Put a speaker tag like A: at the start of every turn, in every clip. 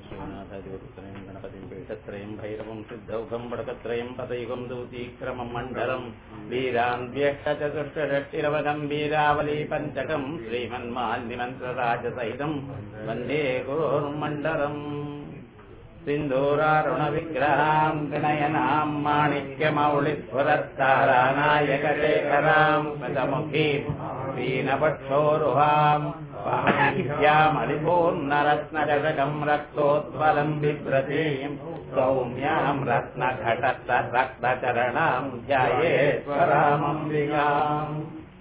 A: श्रीनाथादिवपुत्रयम् गणपतिम् पीठत्रयम् भैरवम् सिद्धौघम् वडकत्रयम् पतयुगम् दूतीक्रमम् मण्डलम् वीरान्व्यष्टचतुष्षष्टिरवगम् वीरावली पञ्चकम् श्रीमन्माल्निमन्त्रराजसहितम् वन्दे गुरोर्मण्डलम् सिन्दूरारुणविग्रहाम् गणयनाम् माणिक्यमौलिस्वरत्तारानायकशेखराम् गजमुखीम् वीणपक्षोरुहाम् वाह्यामलिपूर्णरत्नजगम् रक्तोत्पलम् बिभ्रतीम् सौम्याम् रत्नघटस्थ रक्तचरणाम् ध्यायेश्वरामम्बिकाम्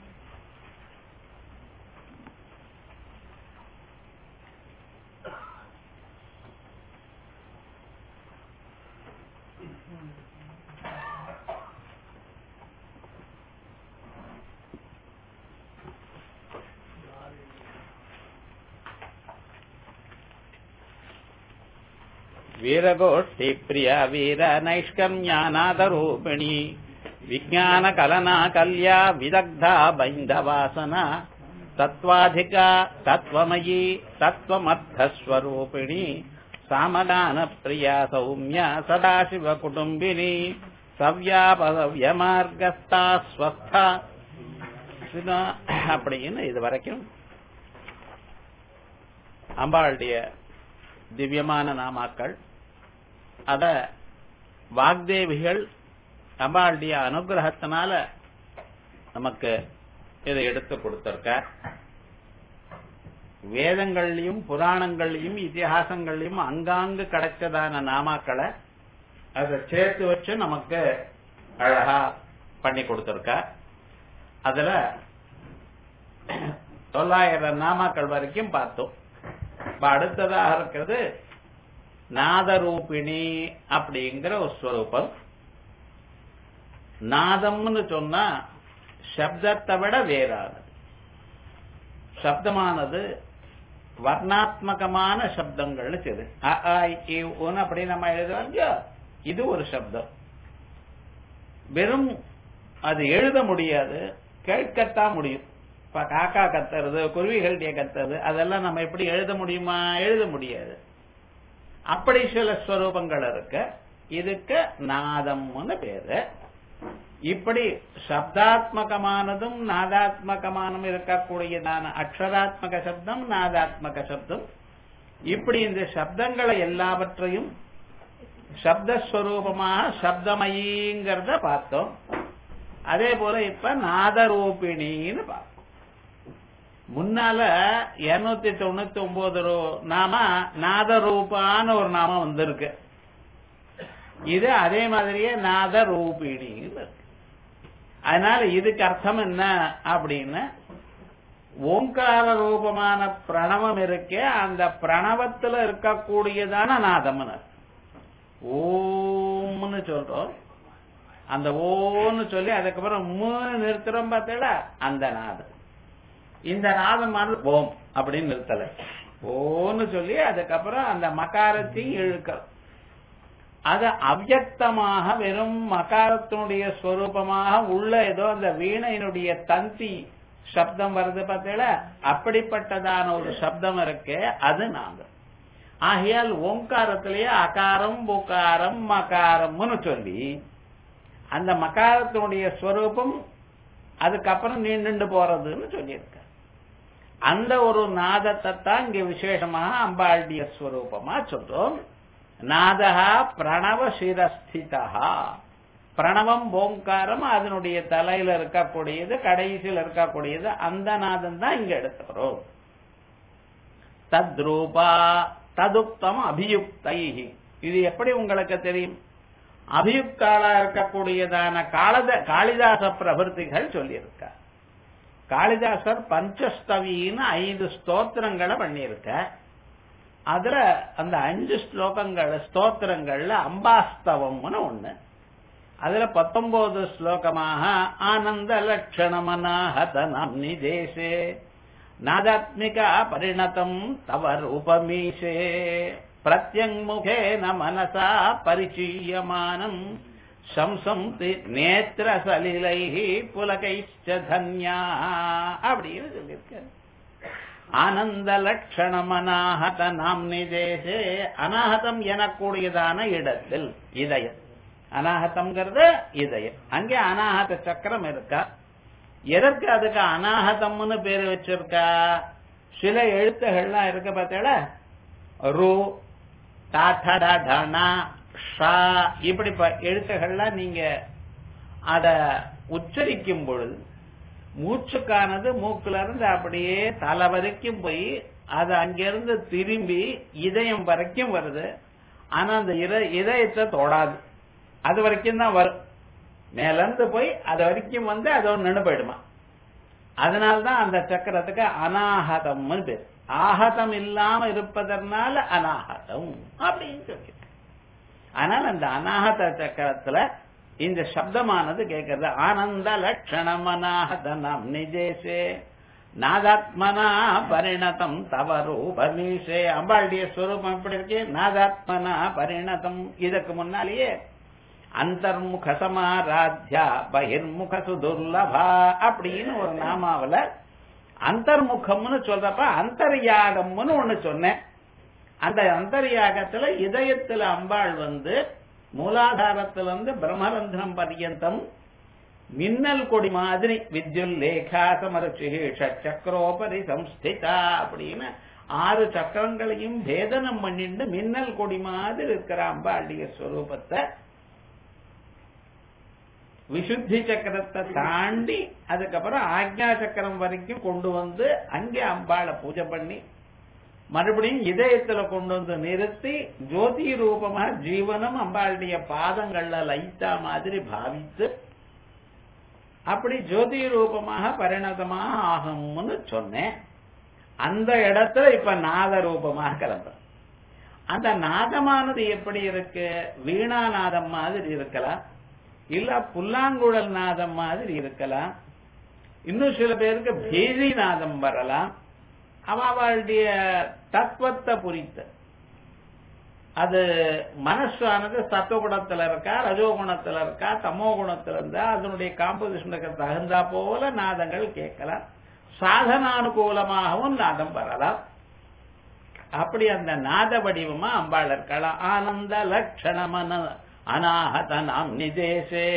A: वीरगोष्ठीप्रिया वीरनैष्कर्म्यानादरूपिणी विज्ञानकलना कल्या विदग्धा बैन्धवासना तत्त्वाधिका तत्त्वमयी तत्त्वमर्थस्वरूपिणी सामदानप्रिया सौम्या सदाशिवकुटुम्बिनी சவ்யாபவ்யமார்கஸ்தா ஸ்வஸ்தா அப்படின்னு இது வரைக்கும் அம்பாளுடைய திவ்யமான நாமாக்கள் அத வாக்தேவிகள் அம்பாளுடைய அனுகிரகத்தினால நமக்கு இதை எடுத்து கொடுத்திருக்க வேதங்கள்லயும் புராணங்கள்லயும் இத்திஹாசங்கள்லயும் அங்காங்கு கிடைச்சதான நாமாக்களை அதை சேர்த்து வச்சு நமக்கு அழகா பண்ணி கொடுத்திருக்க அதுல தொள்ளாயிரம் நாமாக்கள் வரைக்கும் பார்த்தோம் இப்ப அடுத்ததாக இருக்கிறது நாதரூபிணி அப்படிங்கிற ஒரு ஸ்வரூபம் நாதம்னு சொன்னா சப்தத்தை விட வேறானது சப்தமானது வர்ணாத்மகமான சப்தங்கள்னு சரி அப்படி நம்ம எழுதுறோம் இல்லையா இது ஒரு சப்தம் வெறும் அது எழுத முடியாது கேட்கத்தான் முடியும் இப்ப காக்கா கத்துறது குருவிகள்கிட்ட கத்துறது அதெல்லாம் நம்ம எப்படி எழுத முடியுமா எழுத முடியாது அப்படி சில ஸ்வரூபங்கள் இருக்கு இதுக்கு நாதம்னு பேரு இப்படி சப்தாத்மகமானதும் நாதாத்மகமானதும் இருக்கக்கூடியதான அக்ஷராத்மக சப்தம் நாதாத்மக சப்தம் இப்படி இந்த சப்தங்களை எல்லாவற்றையும் சப்தஸ்வரூபமாக சப்தமயிங்கிறத பார்த்தோம் அதே போல இப்ப நாதரூபிணின்னு பார்த்தோம் முன்னால இருநூத்தி தொண்ணூத்தி ஒன்பது நாம நாதரூபான்னு ஒரு நாமம் வந்திருக்கு இது அதே மாதிரியே நாதரூபிணின்னு இருக்கு அதனால இதுக்கு அர்த்தம் என்ன அப்படின்னு ஓங்கார ரூபமான பிரணவம் இருக்கே அந்த பிரணவத்துல இருக்கக்கூடியதான நாதம்னு ஓம்னு சொல்றோம் அந்த ஓன்னு சொல்லி அதுக்கப்புறம் மூணு நிறுத்துறோம் பார்த்தா அந்த நாதம் இந்த நாதம் ஓம் அப்படின்னு நிறுத்தல ஓன்னு சொல்லி அதுக்கப்புறம் அந்த மகாரத்தையும் இழுக்கிறோம் அது அவ்வக்தமாக வெறும் மகாரத்தினுடைய ஸ்வரூபமாக உள்ள ஏதோ அந்த வீணையினுடைய தந்தி சப்தம் வருது பார்த்தீங்களா அப்படிப்பட்டதான ஒரு சப்தம் இருக்கு அது நாதம் ஆகையால் ஓங்காரத்திலேயே அகாரம் புகாரம் மகாரம்னு சொல்லி அந்த மகாரத்தினுடைய ஸ்வரூபம் அதுக்கப்புறம் நீண்டு போறதுன்னு சொல்லியிருக்க அந்த ஒரு நாதத்தை தான் இங்க விசேஷமாக அம்பாளுடைய ஸ்வரூபமா சொல்றோம் நாதகா பிரணவ சிரஸ்திதா பிரணவம் ஓங்காரம் அதனுடைய தலையில இருக்கக்கூடியது கடைசியில் இருக்கக்கூடியது அந்த நாதம் தான் இங்க எடுத்துக்கிறோம் தத்ரூபா ததுக்தம் அபியுக்தை இது எப்படி உங்களுக்கு தெரியும் அபியுக்தாளா இருக்கக்கூடியதான காலத காளிதாச பிரபர்த்திகள் சொல்லியிருக்க காளிதாசர் பஞ்சஸ்தவின்னு ஐந்து ஸ்தோத்திரங்களை பண்ணியிருக்க அதுல அந்த அஞ்சு ஸ்லோகங்கள் ஸ்தோத்திரங்கள்ல அம்பாஸ்தவம்னு ஒண்ணு அதுல பத்தொன்பது ஸ்லோகமாக ஆனந்த லட்சணமனாஹதனம் நிதேசே நாதாத்மிகா பரிணதம் தவ ரூபமீசே பிரத்யங்முகேன மனசா பரிச்சீயமானம் சம்சந்தி நேத்திர சலிலை புலகைச்ச தன்யா அப்படின்னு சொல்லியிருக்க ஆனந்த லட்சணம் அநாகத நாம் நிதேசே அநாகதம் எனக்கூடியதான இடத்தில் இதயம் அநாகதம்ங்கிறது இதயம் அங்கே அநாகத சக்கரம் இருக்கா எதற்கு அதுக்கு அநாகதம்னு பேர் வச்சிருக்கா சில எழுத்துகள்லாம் இருக்கு பார்த்தா ரு டாடா ஷா இப்படி எழுத்துகள்லாம் நீங்க அத உச்சரிக்கும் பொழுது மூச்சுக்கானது மூக்குல இருந்து அப்படியே தலை வரைக்கும் போய் அது அங்கிருந்து திரும்பி இதயம் வரைக்கும் வருது ஆனா அந்த இதயத்தை தொடாது அது வரைக்கும் தான் வரும் மேல இருந்து போய் அது வரைக்கும் வந்து அதோட நின்று போயிடுமா அதனால்தான் அந்த சக்கரத்துக்கு அனாகதம்னு பேர் ஆகதம் இல்லாம இருப்பதனால அனாகதம் அப்படின்னு சொல்லி ஆனால் அந்த அநாகத சக்கரத்துல இந்த சப்தமானது கேட்கறது ஆனந்த லட்சணம் அநாகதனம் நிஜேசே நாதாத்மனா பரிணதம் தவரூபமீசே அம்பாளுடைய ஸ்வரூபம் எப்படி இருக்கு நாதாத்மனா பரிணதம் இதுக்கு முன்னாலேயே அந்தர்முக சமாராத்யா பகிர்முக சுதுர்லபா அப்படின்னு ஒரு நாமாவில அந்தர்முகம்னு சொல்றப்ப அந்தர்யாகம்னு ஒண்ணு சொன்னேன் அந்த அந்தர்யாகத்துல இதயத்துல அம்பாள் வந்து மூலாதாரத்துல இருந்து பிரம்மரந்திரம் பர்யந்தம் மின்னல் கொடி மாதிரி வித்யுல் லேகா சமரட்சி சக்கரோபரி சம்ஸ்திதா அப்படின்னு ஆறு சக்கரங்களையும் பேதனம் பண்ணிட்டு மின்னல் கொடி மாதிரி இருக்கிற அம்பாளுடைய ஸ்வரூபத்தை விசுத்தி சக்கரத்தை தாண்டி அதுக்கப்புறம் ஆக்ஞா சக்கரம் வரைக்கும் கொண்டு வந்து அங்கே அம்பாளை பூஜை பண்ணி மறுபடியும் இதயத்துல கொண்டு வந்து நிறுத்தி ஜோதி ரூபமா ஜீவனம் அம்பாளுடைய பாதங்கள்ல லைத்தா மாதிரி பாவித்து அப்படி ஜோதி ரூபமாக பரிணதமாக ஆகும்னு சொன்னேன் அந்த இடத்துல இப்ப நாத ரூபமாக கிளம்புற அந்த நாதமானது எப்படி இருக்கு வீணாநாதம் மாதிரி இருக்கலாம் இல்ல புல்லாங்குழல் நாதம் மாதிரி இருக்கலாம் இன்னும் சில பேருக்கு பேரி நாதம் வரலாம் அவளுடைய தத்துவத்தை புரித்து அது மனசானது சத்துவகுணத்துல இருக்கா ரஜோகுணத்துல இருக்கா தமோ குணத்துல இருந்தா அதனுடைய காம்போசிஷனுக்கு தகுந்தா போல நாதங்கள் கேட்கலாம் சாதனானுகூலமாகவும் நாதம் வரலாம் அப்படி அந்த நாத வடிவமா அம்பாள் இருக்கலாம் ஆனந்த லட்சணமன அநாகத நாம் நிதேசே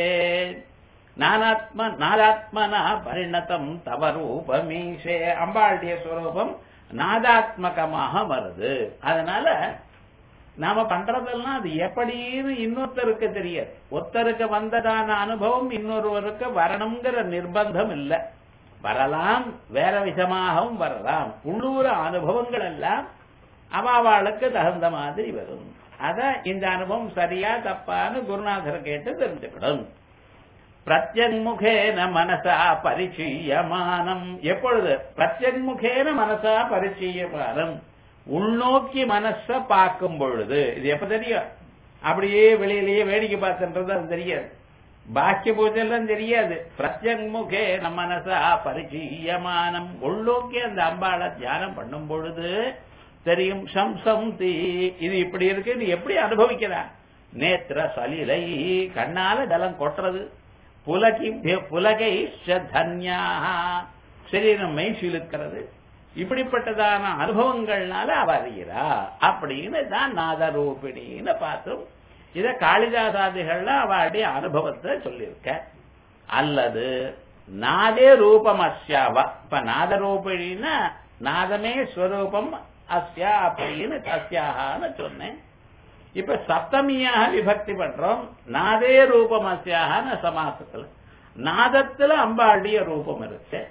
A: நானாத்ம நாதாத்மனா பரிணதம் தவ ரூபமீஷே அம்பாளுடைய ஸ்வரூபம் நாதாத்மகமாக வருது அதனால நாம பண்றதெல்லாம் அது எப்படின்னு இன்னொருத்தருக்கு தெரியாது ஒருத்தருக்கு வந்ததான அனுபவம் இன்னொருவருக்கு வரணுங்கிற நிர்பந்தம் இல்ல வரலாம் வேற விதமாகவும் வரலாம் உள்ளூர் அனுபவங்கள் எல்லாம் அவாவாளுக்கு தகுந்த மாதிரி வரும் அத இந்த அனுபவம் சரியா தப்பான்னு குருநாதர் கேட்டு தெரிஞ்சுக்கணும் பிரத்யன்முகேன மனசா பரிச்சயமானம் எப்பொழுது பிரத்யன்முகேன மனசா பரிச்சயமானம் உள்நோக்கி மனச பார்க்கும் பொழுது இது எப்ப தெரியும் அப்படியே வெளியிலேயே வேடிக்கை பார்த்துன்றது அது தெரியாது பாக்கிய பூஜெல்லாம் தெரியாது பிரத்யன்முகே நம்ம மனசா பரிச்சயமானம் உள்நோக்கி அந்த அம்பாளை தியானம் பண்ணும் பொழுது தெரியும் சம்சம் தீ இது இப்படி இருக்கு இது எப்படி அனுபவிக்கிறா நேத்திர சலிலை கண்ணால ஜலம் கொட்டுறது புலகி புலகை தன்யா சரீரம் மெய் சிலுக்கிறது இப்படிப்பட்டதான அனுபவங்கள்னால அவ அறிகிறா அப்படின்னு தான் நாதரூபிணின்னு பார்த்தோம் இத காளிதாசாதிகள்ல அவளுடைய அனுபவத்தை சொல்லியிருக்க அல்லது நாதே ரூபம் அஸ்யாவா இப்ப நாதரூபிணின்னா நாதமே ஸ்வரூபம் அஸ்யா அப்படின்னு அஸ்யாகான்னு சொன்னேன் இப்ப சப்தமியாக விபக்தி பண்றோம் நாதே ரூபம் அஸ்யாகான்னு சமாசத்துல நாதத்துல அம்பாளுடைய ரூபம் இருக்கு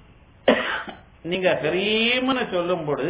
A: நீங்க ஹரீம்னு சொல்லும் பொழுது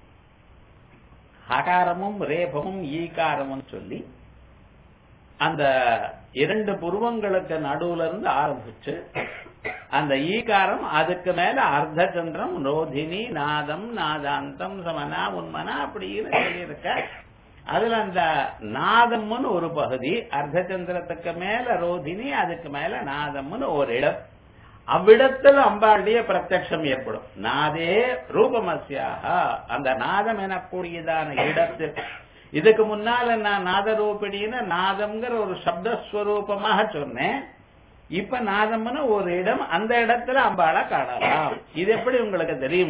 A: ஹகாரமும் ரேபமும் ஈகாரமும் சொல்லி அந்த இரண்டு புருவங்களுக்கு நடுவுல இருந்து ஆரம்பிச்சு அந்த ஈகாரம் அதுக்கு மேல அர்த்த சந்திரம் ரோதினி நாதம் நாதாந்தம் சமனா உண்மனா அப்படின்னு சொல்லியிருக்க அதுல அந்த நாதம்னு ஒரு பகுதி அர்த்த சந்திரத்துக்கு மேல ரோதினி அதுக்கு மேல நாதம்னு ஒரு இடம் அவ்விடத்தில் அம்பாளுடைய பிரத்யட்சம் ஏற்படும் நாதே ரூபமசியாக அந்த நாதம் எனக்கூடியதான இடத்தில் இதுக்கு முன்னால நான் நாதரூபிணின்னு நாதம்ங்கிற ஒரு சப்தஸ்வரூபமாக சொன்னேன் இப்ப நாதம்னு ஒரு இடம் அந்த இடத்துல அம்பாளை காணலாம் இது எப்படி உங்களுக்கு தெரியும்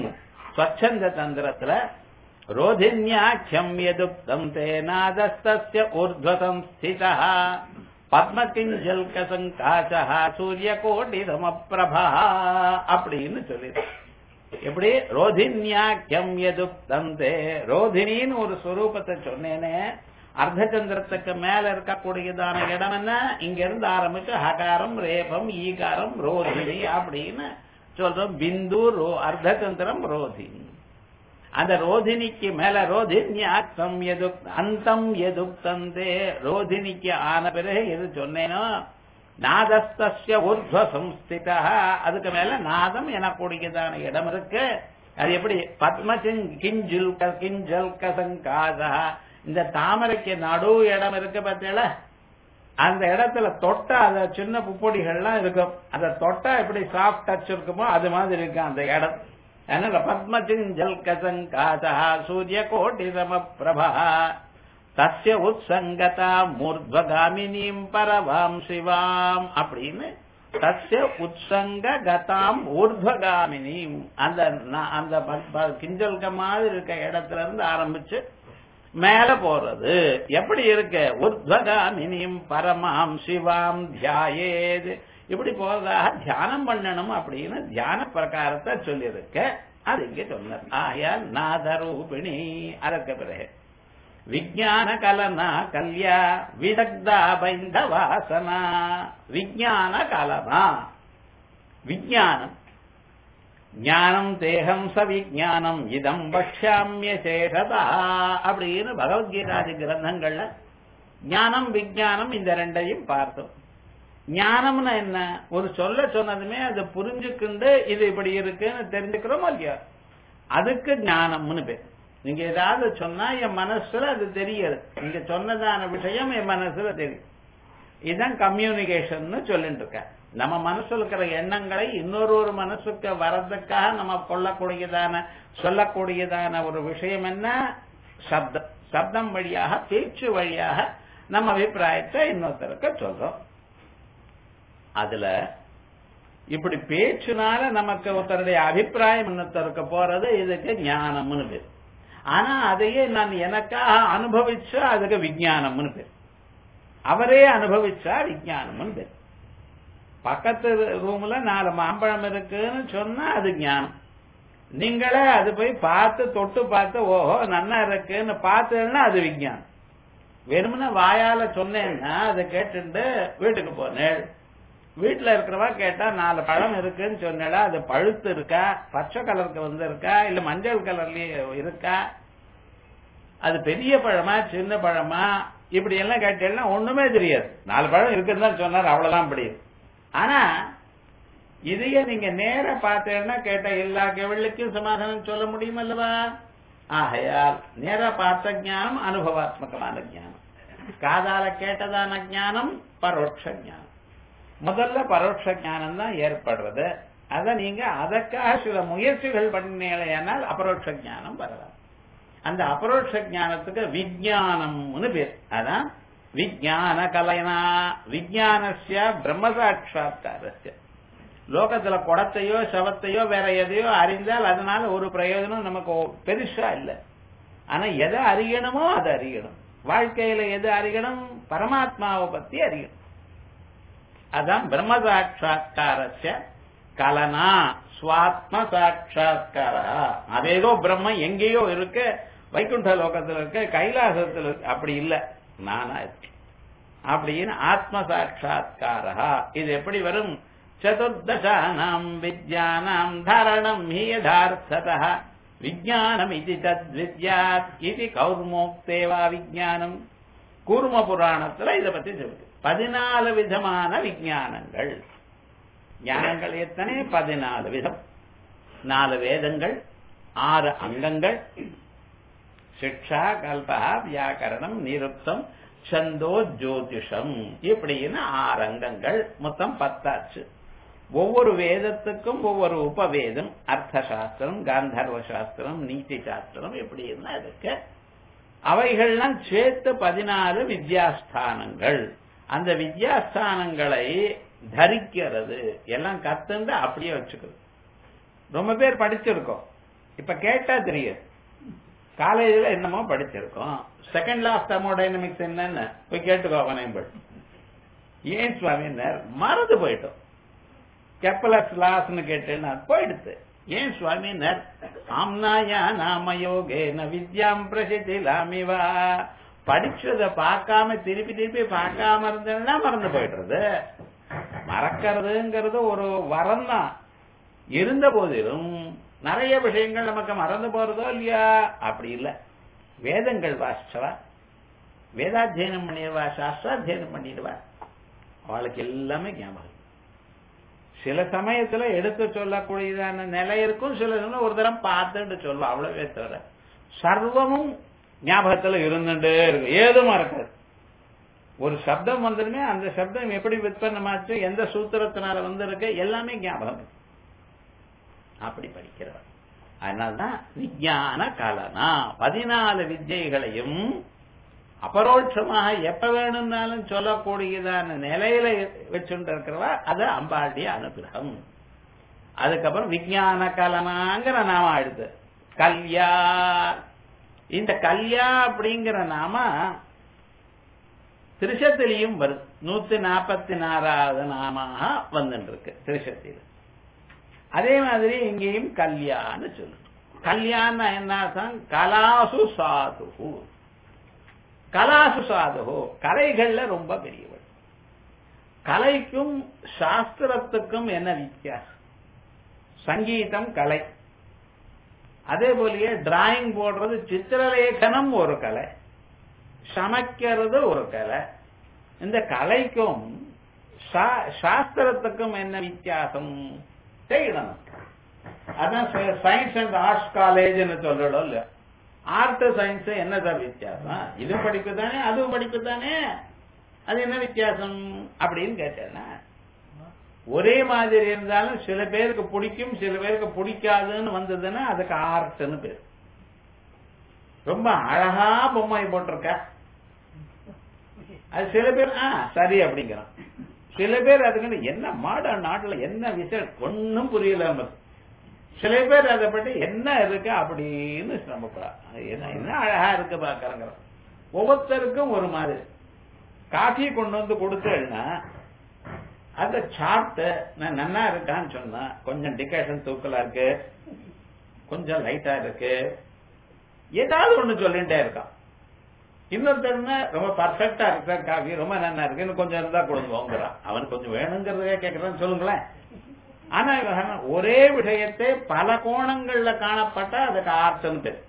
A: ஸ்வச்சந்த தந்திரத்துல ரோதின்யாக்கியம் எதுக்தம் தேநாதஸ்தஸ்ய ஊர்ಧ್ವதம் ஸ்திதா பத்மகிஞ்சல்க சங்காசா சூரிய கோடி சமப்பிரபா அப்படின்னு சொல்லி எப்படி ரோதின்யாக்கியம் எதுக்தம் தே ரோதினின்னு ஒரு ஸ்வரூபத்தை சொன்னேனே அர்த்தச்சந்திரத்துக்கு மேல இருக்கக்கூடியதான இடம் என்ன இங்க இருந்து ஆரம்பிச்சு ஹகாரம் ரேபம் ஈகாரம் ரோதினி அப்படின்னு சொல்றோம் பிந்து ரோ அர்த்தச்சந்திரம் ரோதினி அந்த ரோதினிக்கு மேல ரோதின்யாக்கம் எது அந்தம் எதுக்தந்தே ரோதினிக்கு ஆன பிறகு எது சொன்னேனோ நாதஸ்தஸ்ய ஊர்ಧ್ವ சம்ஸ்திதா அதுக்கு மேல நாதம் எனக்கூடியதான இடம் இருக்கு அது எப்படி பத்மசிங் கிஞ்சுல் கிஞ்சல் கசங்காதா இந்த தாமரைக்கு நடு இடம் இருக்கு பார்த்தீங்களா அந்த இடத்துல தொட்டா அந்த சின்ன புப்பொடிகள்லாம் இருக்கும் அந்த தொட்டா எப்படி சாஃப்ட் டச் இருக்குமோ அது மாதிரி இருக்கும் அந்த இடம் அதனால பத்மசிஞ்சல் கசங்காதா சூரிய கோட்டி சம பிரபா தஸ்ய உத்சங்கதா மூர்த்வகாமினீம் பரவாம் சிவாம் அப்படின்னு தஸ்ய உத்சங்க கதாம் ஊர்த்வகாமினீம் அந்த ந- அந்த ப- ப- கிஞ்சல்க மாதிரி இருக்க இடத்துல இருந்து ஆரம்பிச்சு மேல போறது எப்படி இருக்கு உத்வகாமினியும் பரமாம் சிவாம் தியாயேது இப்படி போறதாக தியானம் பண்ணணும் அப்படின்னு தியான பிரகாரத்தை சொல்லியிருக்க அது இங்க சொன்னார் ஆயால் நாதரூபிணி அதற்கு பிறகு விஜயான கலனா கல்யா விதக்தா பைந்த வாசனா விஜயான கலனா விஜயானம் ஞானம் தேகம் ச விஜானம் இதம் பக்ஷாமிய சேஷதா அப்படின்னு பகவத்கீதாதி கிரந்தங்கள்ல ஞானம் விஜயானம் இந்த ரெண்டையும் பார்த்தோம் ஞானம்னா என்ன ஒரு சொல்ல சொன்னதுமே அதை புரிஞ்சுக்கிண்டு இது இப்படி இருக்குன்னு தெரிஞ்சுக்கிறோமோ இல்லையா அதுக்கு ஞானம்னு பேர் நீங்க ஏதாவது சொன்னா என் மனசுல அது தெரியாது நீங்க சொன்னதான விஷயம் என் மனசுல தெரியும் இதுதான் கம்யூனிகேஷன் சொல்லிட்டு இருக்கேன் நம்ம மனசுல இருக்கிற எண்ணங்களை இன்னொரு ஒரு மனசுக்கு வர்றதுக்காக நம்ம கொள்ளக்கூடியதான சொல்லக்கூடியதான ஒரு விஷயம் என்ன சப்தம் சப்தம் வழியாக பேச்சு வழியாக நம்ம அபிப்பிராயத்தை இன்னொருத்தருக்கு சொல்றோம் அதுல இப்படி பேச்சுனால நமக்கு ஒருத்தருடைய அபிப்பிராயம் இன்னொருத்தருக்கு போறது இதுக்கு ஞானம்னு பேர் ஆனா அதையே நான் எனக்காக அனுபவிச்சா அதுக்கு விஞ்ஞானம்னு பேர் அவரே அனுபவிச்சா விஞ்ஞானம்னு பேர் பக்கத்து ரூம்ல நாலு மாம்பழம் இருக்குன்னு சொன்னா அது ஞானம் நீங்களே அது போய் பார்த்து தொட்டு பார்த்து ஓஹோ நன்னா இருக்குன்னு பார்த்ததுன்னா அது விஞ்ஞானம் வெறுமனே வாயால சொன்னேன்னா அதை கேட்டுட்டு வீட்டுக்கு போனேன் வீட்டுல இருக்கிறவா கேட்டா நாலு பழம் இருக்குன்னு சொன்னேடா அது பழுத்து இருக்கா பச்சை கலருக்கு வந்து இருக்கா இல்ல மஞ்சள் கலர்லயே இருக்கா அது பெரிய பழமா சின்ன பழமா இப்படி எல்லாம் கேட்டேன்னா ஒண்ணுமே தெரியாது நாலு பழம் இருக்குன்னு தான் சொன்னார் அவ்வளவுதான் முடியும் ஆனா இதையே நீங்க நேர பார்த்தேன்னா கேட்ட எல்லா கேள்விக்கும் சமாதானம் சொல்ல முடியும் அல்லவா ஆகையால் நேர பார்த்த ஞானம் அனுபவாத்மகமான ஞானம் காதால கேட்டதான ஞானம் பரோட்ச ஞானம் முதல்ல பரோட்ச ஞானம் தான் ஏற்படுறது அத நீங்க அதற்காக சில முயற்சிகள் பண்ணினால் அபரோட்ச ஞானம் வரலாம் அந்த அபரோட்ச ஞானத்துக்கு விஜயானம்னு பேர் அதான் விஜயான கலைனா விஜயானஸ்ய பிரம்மசாட்சா்காரஸ்ய லோகத்துல குடத்தையோ சவத்தையோ வேற எதையோ அறிந்தால் அதனால ஒரு பிரயோஜனம் நமக்கு பெருசா இல்ல ஆனா எதை அறியணுமோ அதை அறியணும் வாழ்க்கையில எது அறியணும் பரமாத்மாவை பத்தி அறியணும் அதான் பிரம்ம சாட்சா்காரஸ்ய கலனா சுவாத்ம சாட்சா்கார அதேதோ பிரம்மம் எங்கேயோ இருக்கு வைகுண்ட லோகத்துல இருக்கு கைலாசத்துல இருக்கு அப்படி இல்ல நானா இருக்கேன் அப்படின்னு ஆத்ம சாட்சா்காரா இது எப்படி வரும் சதுர்தசானாம் வித்யானாம் தாரணம் ஹி யதார்த்தத விஜயானம் இது தத் வித்யாத் இது கௌர்மோக்தேவா விஜயானம் கூர்ம புராணத்துல இத பத்தி சொல்லுது பதினாலு விதமான விஞ்ஞானங்கள் ஞானங்கள் எத்தனை பதினாலு விதம் நாலு வேதங்கள் ஆறு அங்கங்கள் சிக்ஷா கல்பா வியாக்கரணம் நிருப்தம் சந்தோ ஜோதிஷம் இப்படின்னு ஆறு அங்கங்கள் மொத்தம் பத்தாச்சு ஒவ்வொரு வேதத்துக்கும் ஒவ்வொரு உபவேதம் அர்த்த சாஸ்திரம் காந்தர்வ சாஸ்திரம் நீதி சாஸ்திரம் இப்படின்னு இருக்கு அவைகள்லாம் சேர்த்து பதினாலு வித்யாஸ்தானங்கள் அந்த வித்யாஸ்தானங்களை தரிக்கிறது எல்லாம் கத்துண்டு அப்படியே வச்சுக்கிறது ரொம்ப பேர் படிச்சிருக்கோம் இப்ப கேட்டா தெரியும் காலேஜ்ல என்னமோ படிச்சிருக்கோம் செகண்ட் லா ஆஃப் தெர்மோடைனமிக்ஸ் என்னன்னு போய் கேட்டுக்கோ அவனையும் ஏன் சுவாமின்னார் மறந்து போயிட்டோம் கெப்பலஸ் லாஸ்னு கேட்டேன்னா போயிடுத்து ஏன் சுவாமினர் ஆம்னாயா நாம யோகேன வித்யாம் பிரசித்திலாமிவா படிச்சத பார்க்காம திருப்பி திருப்பி பார்க்காம இருந்தேன்னா மறந்து போயிடுறது மறக்கிறதுங்கிறது ஒரு வரம் தான் இருந்த போதிலும் நிறைய விஷயங்கள் நமக்கு மறந்து போறதோ இல்லையா அப்படி இல்ல வேதங்கள் வாசிச்சவா வேதாத்தியனம் பண்ணிடுவா சாஸ்திராத்தியனம் பண்ணிடுவா அவளுக்கு எல்லாமே ஞாபகம் சில சமயத்துல எடுத்து சொல்லக்கூடியதான நிலை இருக்கும் சில சமயம் ஒரு தரம் பார்த்துட்டு சொல்லுவா அவ்வளவே தவிர சர்வமும் ஞாபகத்துல இருந்துட்டே இருக்கும் ஏதும் இருக்காது ஒரு சப்தம் வந்ததுமே அந்த சப்தம் எப்படி விற்பனமாச்சு எந்த சூத்திரத்தினால வந்திருக்கு எல்லாமே ஞாபகம் அப்படி படிக்கிறவர் அதனால்தான் விஞ்ஞான கலனா பதினாலு வித்யைகளையும் அபரோட்சமாக எப்ப வேணும்னாலும் சொல்லக்கூடியதான நிலையில வச்சுட்டு இருக்கிறவா அது அம்பாளுடைய அனுகிரகம் அதுக்கப்புறம் விஞ்ஞான கலனாங்கிற நாம அடுத்து கல்யா இந்த கல்யா அப்படிங்கிற நாம திருஷத்திலையும் வருது நூத்தி நாற்பத்தி நாலாவது நாமாக வந்துட்டு இருக்கு திருஷத்தில் அதே மாதிரி இங்கேயும் கல்யான்னு சொல்லணும் கல்யாண என்ன அர்த்தம் கலாசு சாது கலாசு சாது கலைகள்ல ரொம்ப பெரியவள் கலைக்கும் சாஸ்திரத்துக்கும் என்ன வித்தியாசம் சங்கீதம் கலை அதே போலயே டிராயிங் போடுறது சித்திரலேகனம் ஒரு கலை சமைக்கிறது ஒரு கலை இந்த கலைக்கும் சாஸ்திரத்துக்கும் என்ன வித்தியாசம் செய்யணும் அதான் சயின்ஸ் அண்ட் ஆர்ட்ஸ் காலேஜ்னு சொல்றோம் இல்ல ஆர்ட் சயின்ஸ் என்ன சார் வித்தியாசம் இது படிப்பு தானே அதுவும் படிப்பு தானே அது என்ன வித்தியாசம் அப்படின்னு கேட்டேன்னா ஒரே மாதிரி இருந்தாலும் சில பேருக்கு பிடிக்கும் சில பேருக்கு பிடிக்காதுன்னு வந்ததுன்னா அதுக்கு ஆர்ட்னு பேர் ரொம்ப அழகா பொம்மை போட்டிருக்க அது சில பேர் ஆ சரி அப்படிங்கிறான் சில பேர் அதுக்கு என்ன மாடர்ன் நாட்டுல என்ன விஷயம் ஒன்னும் புரியல நமக்கு சில பேர் அதை பற்றி என்ன இருக்கு அப்படின்னு நம்ம என்ன என்ன அழகா இருக்கு பாக்கிறோம் ஒவ்வொருத்தருக்கும் ஒரு மாதிரி காஃபி கொண்டு வந்து கொடுத்தேன்னா அந்த சாப்பிட்டு நான் நன்னா இருக்கான்னு சொன்னா கொஞ்சம் டிகேஷன் தூக்கலா இருக்கு கொஞ்சம் லைட்டா இருக்கு ஏதாவது ஒண்ணு சொல்லிட்டே இருக்கான் இன்னொருத்தருன்னா ரொம்ப பர்ஃபெக்டா இருக்கா காஃபி ரொம்ப நல்லா இருக்கு இன்னும் கொஞ்சம் இருந்தா கொடுங்கோங்கிறான் அவனுக்கு கொஞ்சம் வேணுங்கிறதே கேட்கறான்னு சொல்லுங்களேன் ஆனா ஒரே விஷயத்தை பல கோணங்கள்ல காணப்பட்டா அதுக்கு ஆர்ட்ஸ்னு பேர்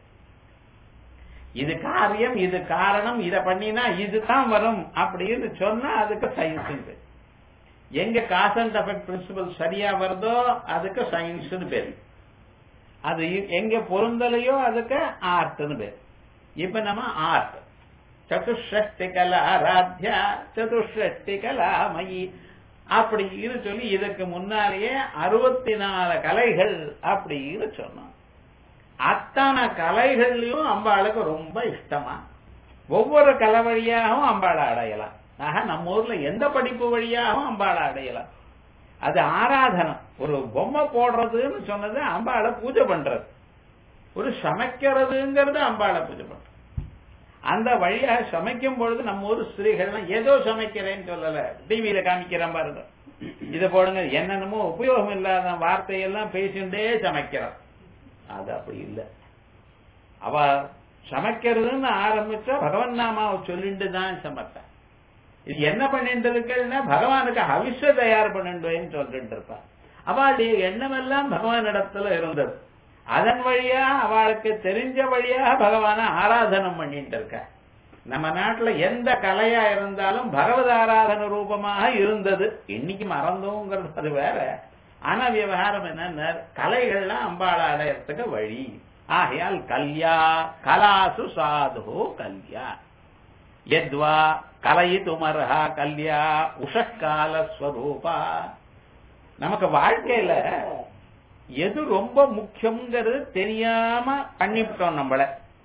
A: இது காரியம் இது காரணம் இத பண்ணினா இதுதான் வரும் அப்படின்னு சொன்னா அதுக்கு சயின்ஸ் பேர் எங்க காஸ் அண்ட் எஃபெக்ட் பிரின்சிபல் சரியா வருதோ அதுக்கு சயின்ஸ் பேர் அது எங்க பொருந்தலையோ அதுக்கு ஆர்ட்னு பேர் இப்ப நம்ம ஆர்ட் சதுஷ்டி கலா ஆராத்யா சதுஷ்டி கலாமயி அப்படின்னு சொல்லி இதுக்கு முன்னாலேயே அறுபத்தி நாலு கலைகள் அப்படின்னு சொன்னோம் அத்தனை கலைகள்லயும் அம்பாளுக்கு ரொம்ப இஷ்டமா ஒவ்வொரு கலை வழியாகவும் அம்பாளை அடையலாம் ஆக நம்ம ஊர்ல எந்த படிப்பு வழியாகவும் அம்பாளை அடையலாம் அது ஆராதனம் ஒரு பொம்மை போடுறதுன்னு சொன்னது அம்பாளை பூஜை பண்றது ஒரு சமைக்கிறதுங்கிறது அம்பாளை பூஜை பண்றது அந்த வழியாக சமைக்கும் பொழுது நம்ம ஊர் ஸ்திரீகள்லாம் ஏதோ சமைக்கிறேன்னு சொல்லல டிவியில காமிக்கிறேன் பாருங்க இதை போடுங்க என்னென்னமோ உபயோகம் இல்லாத வார்த்தையெல்லாம் பேசிண்டே சமைக்கிறான் அது அப்படி இல்லை அவ சமைக்கிறதுன்னு ஆரம்பிச்சா பகவன் நாமாவை சொல்லிட்டு தான் சமைப்பேன் இது என்ன பண்ணிட்டு இருக்குன்னா பகவானுக்கு ஹவிஷ தயார் பண்ணிடுவேன்னு சொல்லிட்டு இருப்பான் அவளுடைய எண்ணமெல்லாம் பகவான் இடத்துல இருந்தது அதன் வழியா அவளுக்கு தெரிஞ்ச வழியாக பகவான ஆராதனம் பண்ணிட்டு இருக்க நம்ம நாட்டுல எந்த கலையா இருந்தாலும் பகவத் ஆராதன ரூபமாக இருந்தது இன்னைக்கு மறந்தோங்கிறது அது வேற ஆனா விவகாரம் என்ன கலைகள்லாம் அம்பாள அடையறதுக்கு வழி ஆகையால் கல்யா கலாசு சாது கல்யா எத்வா கலையிதுமர்ஹா கல்யா உஷக்கால ஸ்வரூபா நமக்கு வாழ்க்கையில எது ரொம்ப முக்கியங்கிறது தெரியாம பண்ணிவிட்டோம் நம்மள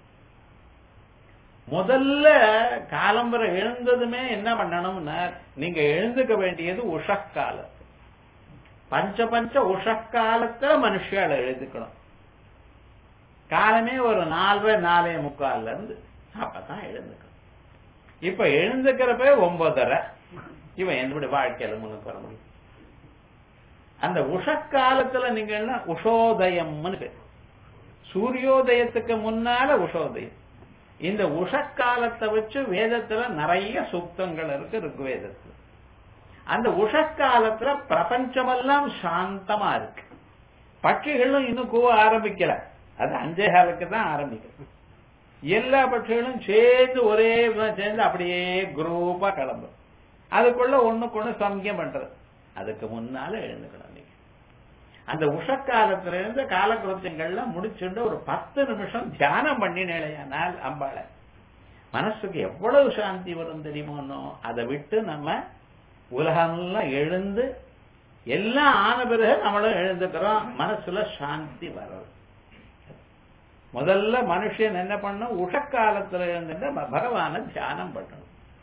A: முதல்ல காலம்பரை எழுந்ததுமே என்ன பண்ணணும்னா நீங்க எழுந்துக்க வேண்டியது உஷக்காலம் பஞ்ச பஞ்ச உஷக்காலத்துல மனுஷால எழுதுக்கணும் காலமே ஒரு நாலரை நாலே முக்கால்ல இருந்து அப்பதான் எழுந்துக்கணும் இப்ப எழுந்துக்கிறப்ப ஒன்பதரை இவன் என்னுடைய வாழ்க்கையில முன்னுக்கு வர முடியும் அந்த உஷக்காலத்துல நீங்க என்ன உஷோதயம்னு பேர் சூரியோதயத்துக்கு முன்னால உஷோதயம் இந்த உஷக்காலத்தை வச்சு வேதத்துல நிறைய சூக்தங்கள் இருக்கு ருக்வேதத்துல அந்த உஷக்காலத்துல பிரபஞ்சமெல்லாம் சாந்தமா இருக்கு பட்சிகளும் இன்னும் கூவ ஆரம்பிக்கல அது அஞ்சே காலுக்கு தான் ஆரம்பிக்கும் எல்லா பட்சிகளும் சேர்ந்து ஒரே விதமா சேர்ந்து அப்படியே குரூப்பா கிளம்பும் அதுக்குள்ள ஒண்ணுக்கு ஒண்ணு சமயம் பண்றது அதுக்கு முன்னால எழுந்துக்கணும் நீங்க அந்த உஷக்காலத்துல இருந்து காலக்கிருத்தியங்கள்லாம் முடிச்சுட்டு ஒரு பத்து நிமிஷம் தியானம் பண்ணினேனால் அம்பாளை மனசுக்கு எவ்வளவு சாந்தி வரும் தெரியுமோனோ அதை விட்டு நம்ம உலகம்லாம் எழுந்து எல்லாம் ஆன பிறகு நம்மளும் எழுந்துக்கிறோம் மனசுல சாந்தி வரும் முதல்ல மனுஷன் என்ன பண்ணும் உஷக்காலத்துல இருந்துட்டு பகவான தியானம் பண்ணணும்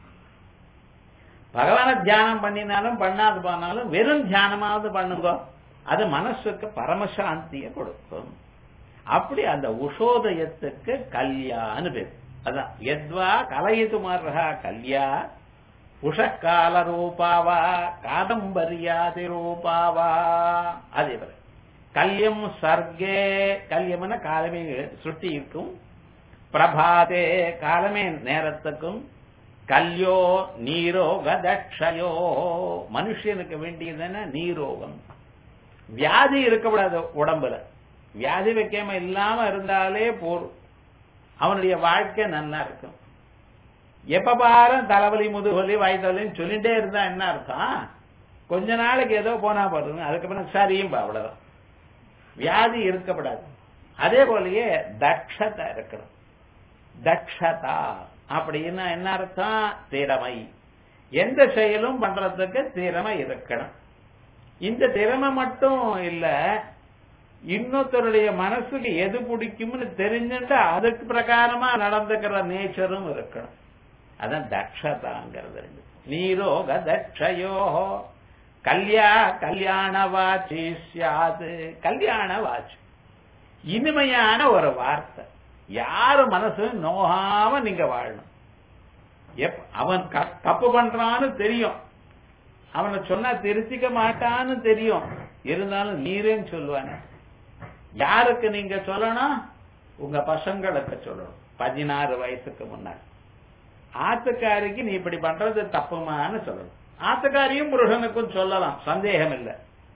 A: பகவான தியானம் பண்ணினாலும் பண்ணாது போனாலும் வெறும் தியானமாவது பண்ணுங்க அது மனசுக்கு பரமசாந்திய கொடுக்கும் அப்படி அந்த உஷோதயத்துக்கு கல்யான்னு பேர் அதான் எத்வா கலயிது மர்ஹா கல்யா உஷக்கால ரூபாவா காதம்பரியாதி ரூபாவா அதே போல கல்யம் சர்க்கே கல்யம்னா காலமே சுட்டி இருக்கும் பிரபாதே காலமே நேரத்துக்கும் கல்யோ நீரோக தட்சயோ மனுஷனுக்கு வேண்டியது என்ன நீரோகம் வியாதி இருக்கக்கூடாது உடம்புல வியாதி வைக்காம இல்லாம இருந்தாலே போரும் அவனுடைய வாழ்க்கை நல்லா இருக்கும் எப்ப பாரு தலைவலி முதுவலி வயதலின்னு சொல்லிட்டே இருந்தா என்ன அர்த்தம் கொஞ்ச நாளைக்கு ஏதோ போனா போறது அதுக்கப்புறம் சரியும் அவ்வளவுதான் வியாதி இருக்கப்படாது அதே போலயே தக்ஷதா இருக்கணும் தக்ஷதா அப்படின்னா என்ன அர்த்தம் திறமை எந்த செயலும் பண்றதுக்கு திறமை இருக்கணும் இந்த திறமை மட்டும் இல்ல இன்னொருத்தருடைய மனசுக்கு எது பிடிக்கும்னு தெரிஞ்சுட்டு அதுக்கு பிரகாரமா நடந்துக்கிற நேச்சரும் இருக்கணும் அதான் தக்ஷதாங்கிறது நீரோக தட்சயோ கல்யா கல்யாண வாச்சி சியாது கல்யாண வாட்சி இனிமையான ஒரு வார்த்தை யாரு மனசு நோகாம நீங்க வாழணும் எப் அவன் தப்பு பண்றான்னு தெரியும் அவனை சொன்னா திருத்திக்க மாட்டான்னு தெரியும் இருந்தாலும் நீரேன்னு சொல்லுவானே யாருக்கு நீங்க சொல்லணும் உங்க பசங்களுக்கு சொல்லணும் பதினாறு வயசுக்கு முன்னாடி ஆத்துக்காரிக்கு நீ இப்படி பண்றது தப்புமான்னு சொல்லணும் ஆத்துக்காரியும் புருஷனுக்கும் சொல்லலாம் சந்தேகம் இல்லை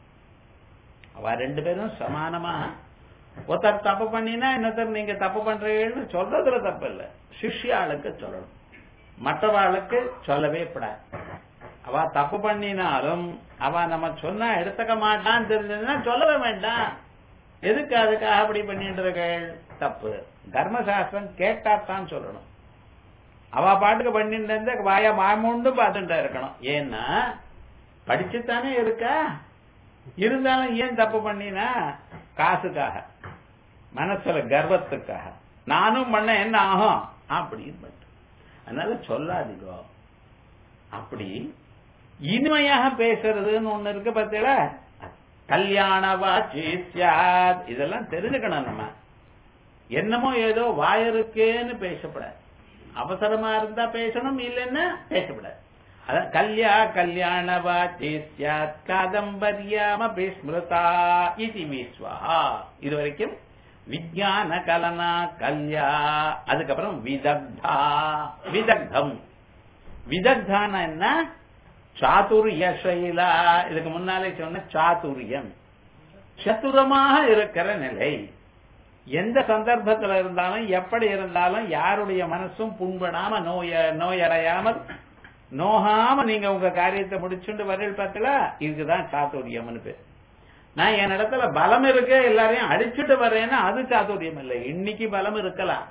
A: அவ ரெண்டு பேரும் சமானமா ஒருத்தர் தப்பு பண்ணினா இன்னொருத்தர் நீங்க தப்பு பண்றீங்கன்னு சொல்றதுல தப்பு இல்லை சிஷ்யாளுக்கு சொல்லணும் மற்றவாளுக்கு சொல்லவே கூடாது அவ தப்பு பண்ணினாலும் அவ நம்ம சொன்னா எடுத்துக்க மாட்டான்னு தெரிஞ்சதுன்னா சொல்லவே வேண்டாம் எதுக்கு அதுக்காக அப்படி பண்ணிட்டு தப்பு தர்மசாஸ்திரம் கேட்டாத்தான் சொல்லணும் அவ பாட்டுக்கு பண்ணிட்டு இருந்த வாயா மாமுண்டு பார்த்துட்டு இருக்கணும் ஏன்னா படிச்சுத்தானே இருக்கா இருந்தாலும் ஏன் தப்பு பண்ணினா காசுக்காக மனசுல கர்வத்துக்காக நானும் பண்ண என்ன ஆகும் அப்படின்னு மட்டும் அதனால சொல்லாதீங்கோ அப்படி இனிமையாக பேசுறதுன்னு ஒண்ணு இருக்கு பார்த்தீங்களா கல்யாண வாச்சி சியாத் இதெல்லாம் தெரிஞ்சுக்கணும் நம்ம என்னமோ ஏதோ வாயருக்கேன்னு பேசப்படாது அவசரமா இருந்தா பேசணும் இல்லைன்னா பேசப்படாது அதான் கல்யா கல்யாண வாச்சி சியாத் காதம்பரியாம ஸ்மிருதா இது விஸ்வா இது வரைக்கும் விஜயான கலனா கல்யா அதுக்கப்புறம் விதக்தா விதக்தம் விதக்தான என்ன சாதுரிய சைலா இதுக்கு முன்னாலே சொன்ன சாதுரியம் சதுரமாக இருக்கிற நிலை எந்த சந்தர்ப்பத்தில் இருந்தாலும் எப்படி இருந்தாலும் யாருடைய மனசும் புண்படாம நோய நோயடையாமல் நோகாம நீங்க உங்க காரியத்தை முடிச்சுட்டு வரல் பார்த்தல இதுக்குதான் சாதுரியம்னு பேர் நான் என் இடத்துல பலம் இருக்கு எல்லாரையும் அடிச்சுட்டு வர்றேன்னா அது சாதுரியம் இல்லை இன்னைக்கு பலம் இருக்கலாம்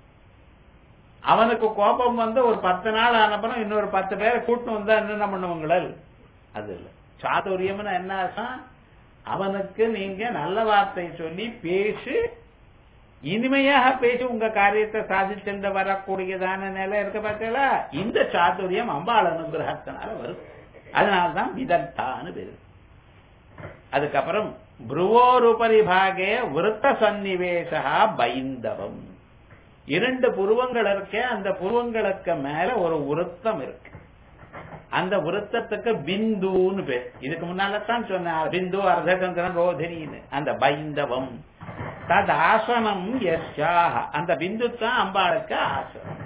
A: அவனுக்கு கோபம் வந்து ஒரு பத்து நாள் ஆனப்பறம் இன்னொரு பத்து பேரை கூட்டு வந்தா என்ன பண்ணுவங்கள் அது இல்ல சாதுரியம்னு என்ன அர்த்தம் அவனுக்கு நீங்க நல்ல வார்த்தை சொல்லி பேசி இனிமையாக பேசி உங்க காரியத்தை சாதிச்சுட்டு வரக்கூடியதான நிலை இருக்க பார்த்தீங்களா இந்த சாதுரியம் அம்பாள் அனுகிரகத்தினால வரும் அதனால்தான் விதத்தான்னு பேரு அதுக்கப்புறம் புருவோருபரி பாகே விருத்த சந்நிவேசா பைந்தவம் இரண்டு புருவங்கள் இருக்க அந்த புருவங்களுக்கு மேல ஒரு உருத்தம் இருக்கு அந்த உருத்தத்துக்கு பிந்துன்னு பேர் இதுக்கு முன்னாலதான் சொன்ன பிந்து அர்த்தச்சந்திரன் ரோதினின்னு அந்த பைந்தவம் தது ஆசனம் எஸ்யாக அந்த பிந்து தான் அம்பாளுக்கு ஆசனம்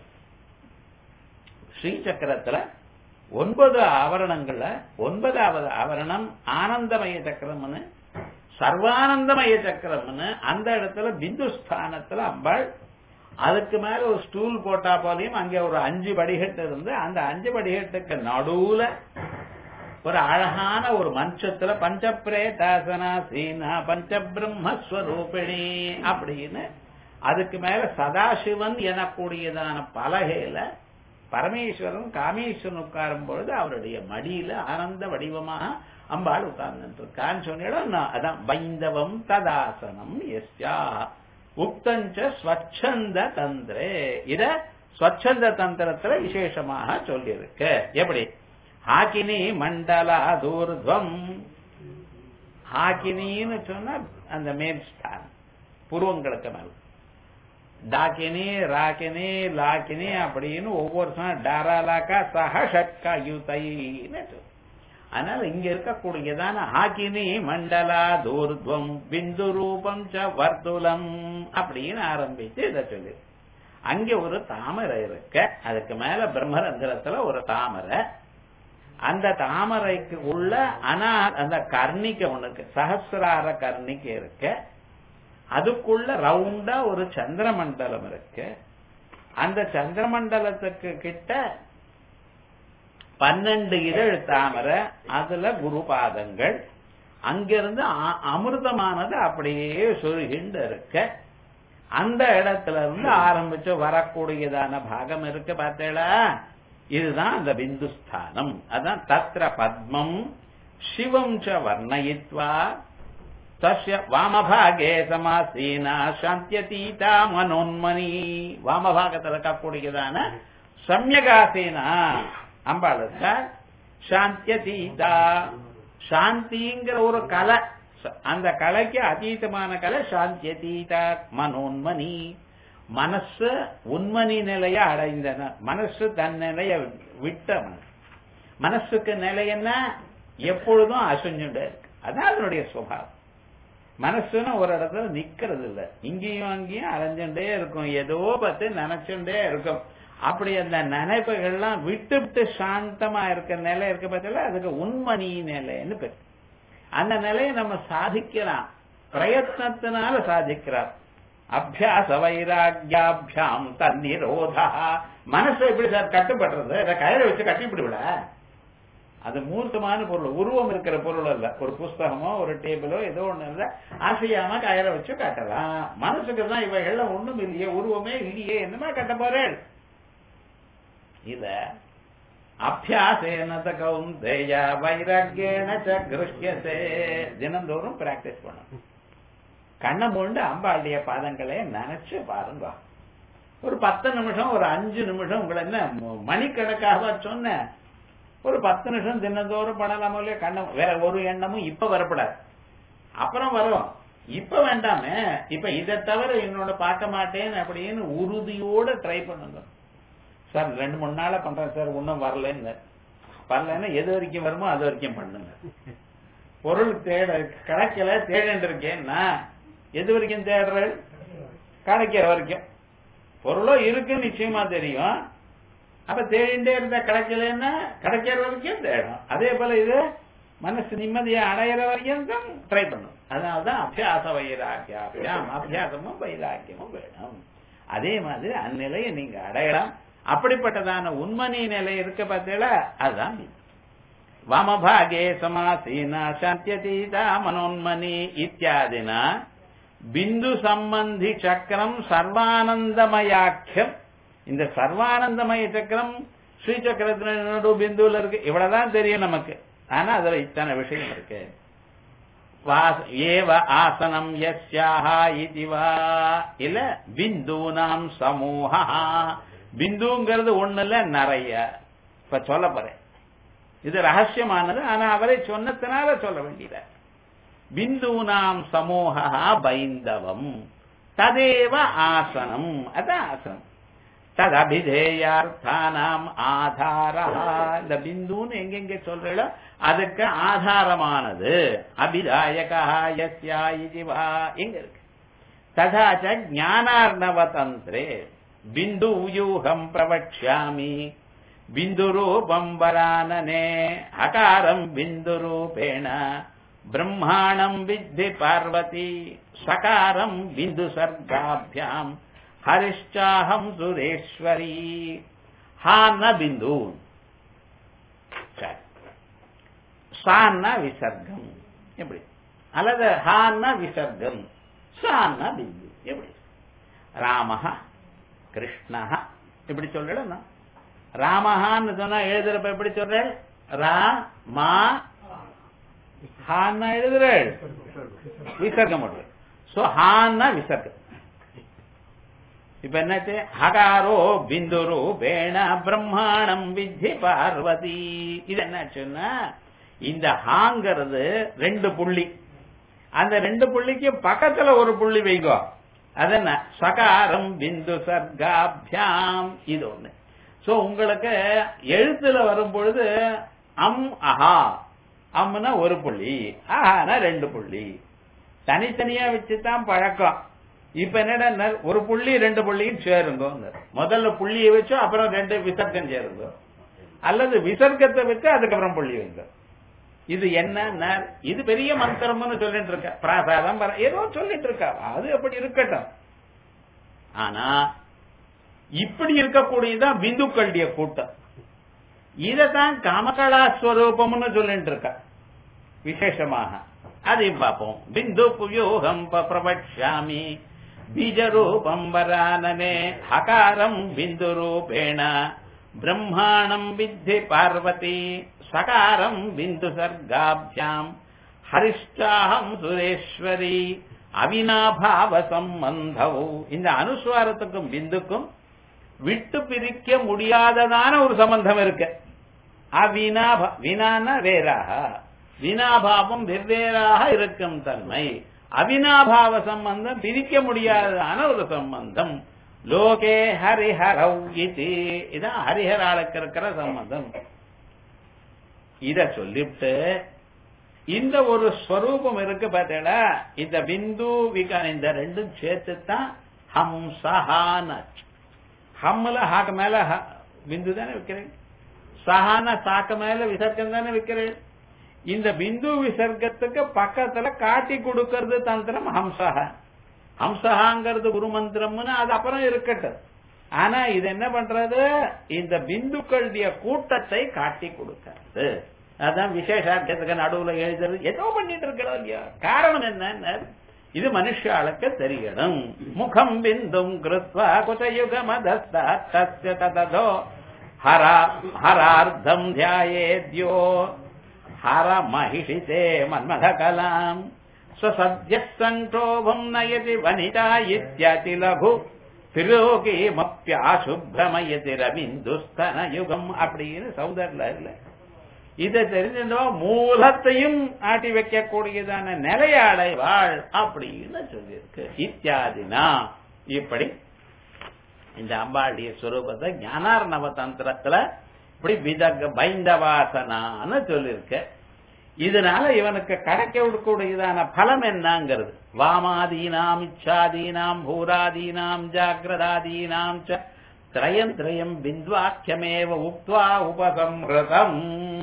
A: ஸ்ரீசக்கரத்துல ஒன்பது ஆவரணங்கள்ல ஒன்பதாவது ஆவரணம் ஆனந்தமய சக்கரம்னு சர்வானந்தமய சக்கரம்னு அந்த இடத்துல பிந்து ஸ்தானத்துல அம்பாள் அதுக்கு மேல ஒரு ஸ்டூல் போட்டா போலையும் அங்க ஒரு அஞ்சு படிகட்டு இருந்து அந்த அஞ்சு படிகட்டுக்கு நடுவுல ஒரு அழகான ஒரு மஞ்சத்துல பஞ்சப்பிரேதாசனா சீனா பஞ்ச பிரம்மஸ்வரூபிணி அப்படின்னு அதுக்கு மேல சதாசிவன் எனக்கூடியதான பலகையில பரமேஸ்வரன் காமேஸ்வரன் உட்காரும் பொழுது அவருடைய மடியில ஆனந்த வடிவமாக அம்பாள் உட்கார்ந்து இருக்கான்னு சொன்னிடம் அதான் பைந்தவம் ததாசனம் எஸ்யா உக்தஞ்ச ஸ்வச்சந்த தந்திரே இத ஸ்வச்சந்த தந்திரத்துல விசேஷமாக சொல்லியிருக்கு எப்படி ஹாக்கினி மண்டலா தூர்துவம் ஹாக்கினின்னு சொன்னா அந்த மேல் ஸ்தானம் புருவங்களுக்கு மேல டாக்கினி ராக்கினி லாக்கினி அப்படின்னு ஒவ்வொரு சொன்ன டாராலாக்கா சக ஷட்கா யுதைன்னு அதனால இங்க இருக்கக்கூடியதான ஆக்கினி மண்டலா தூர்துவம் பிந்து ரூபம் ச வர்துலம் அப்படின்னு ஆரம்பிச்சு இதை சொல்லு அங்க ஒரு தாமரை இருக்க அதுக்கு மேல பிரம்மரந்திரத்துல ஒரு தாமரை அந்த தாமரைக்கு உள்ள அனா அந்த கர்ணிக்க ஒண்ணுக்கு சகசிரார கர்ணிக்க இருக்க அதுக்குள்ள ரவுண்டா ஒரு சந்திரமண்டலம் இருக்கு அந்த சந்திரமண்டலத்துக்கு கிட்ட பன்னெண்டு இதழ் தாமரை அதுல குருபாதங்கள் அங்கிருந்து அமிர்தமானது அப்படியே சுருகிண்டு இருக்க அந்த இடத்துல இருந்து ஆரம்பிச்சு வரக்கூடியதான பாகம் இருக்கு பார்த்தேடா இதுதான் அந்த பிந்துஸ்தானம் அதான் தத்ர பத்மம் சிவம் ச வர்ணயித்வா தஸ்ய வாமபாகே சமாசீனா சாந்தியதீதா மனோன்மணி வாமபாகத்தில் இருக்கக்கூடியதான சம்யகாசீனா அம்பாள் சாந்தியதீதா சாந்திங்கிற ஒரு கலை அந்த கலைக்கு அதீதமான கலை சாந்தியதீதா மனோன்மணி மனசு உண்மணி நிலைய அடைந்தன மனசு தன் நிலைய விட்ட மனசு மனசுக்கு நிலை என்ன எப்பொழுதும் அசைஞ்சுட்டே இருக்கு அதான் அதனுடைய சுபாவம் மனசுன்னு ஒரு இடத்துல நிக்கிறது இல்ல இங்கேயும் அங்கேயும் அலைஞ்சுட்டே இருக்கும் ஏதோ பத்தி நினைச்சுட்டே இருக்கும் அப்படி அந்த நினைப்புகள்லாம் விட்டு விட்டு சாந்தமா இருக்க நிலை இருக்க பத்தில அதுக்கு உண்மணி நிலைன்னு பேர் அந்த நிலையை நம்ம சாதிக்கலாம் பிரயத்னத்தினால சாதிக்கிறார் அபியாச வைராக்கியாபியாம் தன்னிரோதா மனசு எப்படி சார் கட்டுப்படுறது அதை கயிறை வச்சு கட்டிவிடுவிட அது மூர்த்தமான பொருள் உருவம் இருக்கிற பொருள் அல்ல ஒரு புஸ்தகமோ ஒரு டேபிளோ ஏதோ ஒண்ணு இல்ல ஆசையாம கயிறை வச்சு கட்டலாம் மனசுக்கு தான் இவைகள்ல ஒண்ணும் இல்லையே உருவமே இல்லையே என்னமா கட்ட போறேன் இத அபியாசேன கௌந்தேய வைராக்கியன கிருஷ்யசே தினந்தோறும் பிராக்டிஸ் பண்ணணும் கண்ணை மூண்டு அம்பாளுடைய பாதங்களை நினைச்சு பாருங்க ஒரு பத்து நிமிஷம் ஒரு அஞ்சு நிமிஷம் உங்களை என்ன மணிக்கணக்காக சொன்ன ஒரு பத்து நிமிஷம் தினந்தோறும் பண்ணலாமோ இல்லையா கண்ணம் வேற ஒரு எண்ணமும் இப்ப வரப்படாது அப்புறம் வரும் இப்ப வேண்டாமே இப்ப இதை தவிர என்னோட பார்க்க மாட்டேன் அப்படின்னு உறுதியோட ட்ரை பண்ணுங்க சார் ரெண்டு மூணு நாளா பண்றேன் சார் ஒன்னும் வரலன்னு வரலன்னா எது வரைக்கும் வருமோ அது வரைக்கும் பண்ணுங்க பொருள் தேட கிடைக்கல தேடிட்டு இருக்கேன்னா எது வரைக்கும் தேடுற கிடைக்கிற வரைக்கும் பொருளோ இருக்கு நிச்சயமா தெரியும் அப்ப தேடிண்டே இருந்தா கிடைக்கலன்னா கிடைக்கிற வரைக்கும் தேடும் அதே போல இது மனசு நிம்மதியை அடையிற வரைக்கும் தான் ட்ரை பண்ணும் அதனாலதான் அபியாச வைராக்கியம் அபியாசமும் வைராக்கியமும் வேணும் அதே மாதிரி அந்நிலையை நீங்க அடையலாம் அப்படிப்பட்டதான உண்மணி நிலை இருக்க பார்த்தீங்களா அதுதான் வாமபாகே சமாசீனா சாந்தியதீதா மனோன்மணி இத்தியாதினா பிந்து சம்பந்தி சக்கரம் சர்வானந்தமயாக்கியம் இந்த சர்வானந்தமய சக்கரம் ஸ்ரீ சக்கரத்தின பிந்துல இருக்கு இவ்வளவுதான் தெரியும் நமக்கு ஆனா அதுல இத்தனை விஷயம் இருக்கு ஏவ ஆசனம் யஸ்யாஹா இதுவா இல்ல பிந்தூனாம் சமூகா பிந்துங்கிறது ஒண்ணு இல்ல நிறைய இப்ப சொல்ல போறேன் இது ரகசியமானது ஆனா அவரை சொன்னதுனால சொல்ல வேண்டியத பிந்தூனாம் சமூகா பைந்தவம் ததேவ ஆசனம் அதான் ஆசனம் ததபிதேயார்த்தானாம் ஆதாரா இந்த பிந்துன்னு எங்கெங்க சொல்றீங்களோ அதுக்கு ஆதாரமானது அபிதாயகா யஸ்யா இதுவா எங்க இருக்கு ததாச்ச ஞானார்ணவதந்திரே பிந்து யூகம் பிரவக்ஷ்யாமி பிந்துரூபம் வரானனே அகாரம் பிந்துரூபேண பிரம்மாணம் வித்தி பார்வதி சகாரம் பிந்து சர்காபியாம் ஹரிஷ்டாஹம் சுரேஸ்வரி ஹான பிந்து சரி. சான்னா விசர்க்கம் எப்படி அல்லது ஹான்னா விசர்க்கம் சான்னா பிந்து எப்படி ராமஹ கிருஷ்ணஹ இப்படி சொல்றேன் ராமஹான்னு சொன்னா எழுதுறப்ப எப்படி சொல்றேன் ரா மா ஹான்னா எழுதுறேன் விசர்க்கம் பண்றேன் சோ ஹான்னா விசர்க்கம் இப்ப என்னாச்சு ஹகாரோ பிந்து ரூபேண பிரம்மாணம் வித்தி பார்வதி இது என்னாச்சுன்னா இந்த ஹாங்கிறது ரெண்டு புள்ளி அந்த ரெண்டு புள்ளிக்கு பக்கத்துல ஒரு புள்ளி வைங்கோ அது என்ன சகாரம் பிந்து சர்காபியாம் இது ஒண்ணு சோ உங்களுக்கு எழுத்துல வரும் பொழுது அம் அஹா அம்னா ஒரு புள்ளி அஹானா ரெண்டு புள்ளி தனித்தனியா வச்சுதான் பழக்கம் இப்ப என்னடா ஒரு புள்ளி ரெண்டு புள்ளியும் சேருங்க முதல்ல புள்ளியை வச்சு அப்புறம் ரெண்டு விசர்க்கம் சேருங்க அல்லது விசர்க்கத்தை வச்சு அதுக்கப்புறம் புள்ளி வைங்க இது என்ன இது பெரிய மந்திரம்னு சொல்லிட்டு இருக்க பிராசாதம் பர- ஏதோ சொல்லிட்டு இருக்கா அது அப்படி இருக்கட்டும் ஆனா இப்படி இருக்கக்கூடியதான் பிந்துக்களுடைய கூட்டம் இதத்தான் காமகலாஸ்வரூபம்னு சொல்லிட்டு இருக்கா விசேஷமாக அதையும் பார்ப்போம் பிந்து புயோகம் பிரபக்ஷாமி பீஜரூபம் வரானனே ஹகாரம் பிந்து ரூபேண பிரம்மாணம் வித்தி பார்வதி சகாரம் பிந்து சர்காபியாம் ஹரிஷ்டாஹம் சுரேஸ்வரி அவினாபாவ சம்பந்தவு இந்த அனுஸ்வாரத்துக்கும் பிந்துக்கும் விட்டு பிரிக்க முடியாததான ஒரு சம்பந்தம் இருக்கு அவினாப வினான வேறாக வினாபாவம் வெவ்வேறாக இருக்கும் தன்மை அவினாபாவ சம்பந்தம் பிரிக்க முடியாததான ஒரு சம்பந்தம் லோகே ஹரிஹரௌ இது இதான் ஹரிஹராளுக்கு இருக்கிற சம்பந்தம் இத சொல்லிவிட்டு இந்த ஒரு ஸ்வரூபம் இருக்கு பார்த்தீங்களா இந்த பிந்து விகா இந்த ரெண்டும் சேர்த்து தான் ஹம்சஹான ஹம்ல ஹாக்கு மேல ஹ- பிந்து தானே வைக்கிறேன் சஹான சாக்கு மேல விசர்க்கம் தானே வைக்கிறேன் இந்த பிந்து விசர்க்கத்துக்கு பக்கத்துல காட்டி கொடுக்கறது தந்திரம் ஹம்சஹ ஹம்சஹாங்கிறது குரு மந்திரம்னு அது அப்புறம் இருக்கட்டும் ஆனா இது என்ன பண்றது இந்த பிந்துக்களுடைய கூட்டத்தை காட்டி கொடுக்கிறது அதான் விசேஷார்த்தத்துக்கு நடுவுல எழுதுறது ஏதோ பண்ணிட்டு இருக்கிறோம் இல்லையா காரணம் என்ன இது மனுஷாளுக்கு தெரியணும் முகம் பிந்தும் கிருத்வா குதயுகமதஸ்தஸ்ய தததோ ஹரா ஹரார்த்தம் தியாயேத்யோ ஹர மகிஷிதே மன்மத கலாம் ஸ்வசத்ய சங்கோபம் நயதி வனிதா இத்யாதி லகு திரோகேமப்பியாசுப்ரமயதி ரவிந்துஸ்தன யுகம் அப்படின்னு சௌதர்ல இல்ல இதை தெரிஞ்சிருந்தா மூலத்தையும் ஆட்டி வைக்கக்கூடியதான நிலைய அடைவாள் அப்படின்னு சொல்லியிருக்கு இத்தியாதினா இப்படி இந்த அம்பாளுடைய சுரூபத்தை ஞானார்ணவ தந்திரத்துல இப்படி விதக பைந்தவாசனான்னு சொல்லியிருக்க இதனால இவனுக்கு கிடைக்கக்கூடியதான பலம் என்னங்கிறது வாமாதீனாம் இச்சாதீனாம் பூராதீனாம் ஜாகிரதாதீனாம் ச திரயம் திரயம் பிந்த்வாக்கியமேவ உக்வா உபசம்ஹதம்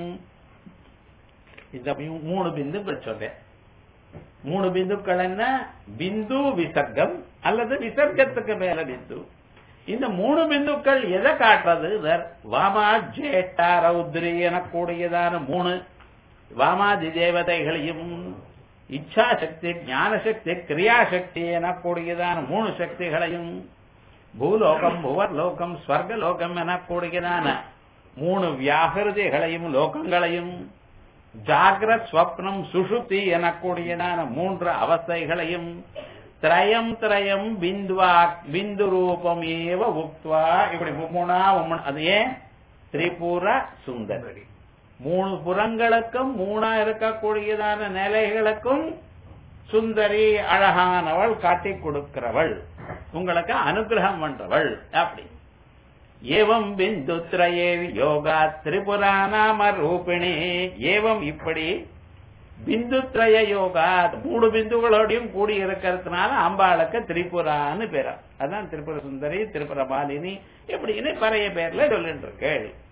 A: இந்த மூ- மூணு பிந்துக்கள் சொல்றேன் மூணு பிந்துக்கள் என்ன பிந்து விசர்க்கம் அல்லது விசர்க்கத்துக்கு மேல பிந்து இந்த மூணு பிந்துக்கள் எதை காட்டுறது இதர் வாமா ஜேட்டா ரௌத்ரி எனக்கூடியதான மூணு வாமாதி தேவதைகளையும் இச்சா சக்தி ஞான சக்தி கிரியாசக்தி எனக்கூடியதான மூணு சக்திகளையும் பூலோகம் புவர்லோகம் ஸ்வர்கலோகம் எனக்கூடியதான மூணு வியாகிருதிகளையும் லோகங்களையும் ஜாகிரத் ஸ்வப்னம் சுஷுப்தி எனக்கூடியதான மூன்று அவஸ்தைகளையும் திரயம் திரயம் பிந்துவா பிந்து ரூபம் ஏவ உக்த்வா இப்படி மூணா உம்ம- அது ஏன் திரிபுர சுந்தரி மூணு புறங்களுக்கும் மூணா இருக்கக்கூடியதான நிலைகளுக்கும் சுந்தரி அழகானவள் காட்டி கொடுக்கிறவள் உங்களுக்கு அனுகிரகம் பண்றவள் அப்படி ஏவம் பிந்துத்ரயே யோகா திரிபுரா நாம ரூபிணி ஏவம் இப்படி பிந்துத்ரய யோகா மூணு பிந்துகளோடையும் கூடி இருக்கிறதுனால அம்பாளுக்கு திரிபுரான்னு பேரா அதான் திரிபுர சுந்தரி திரிபுர மாலினி இப்படின்னு பழைய பேர்ல சொல்லிட்டு இருக்கு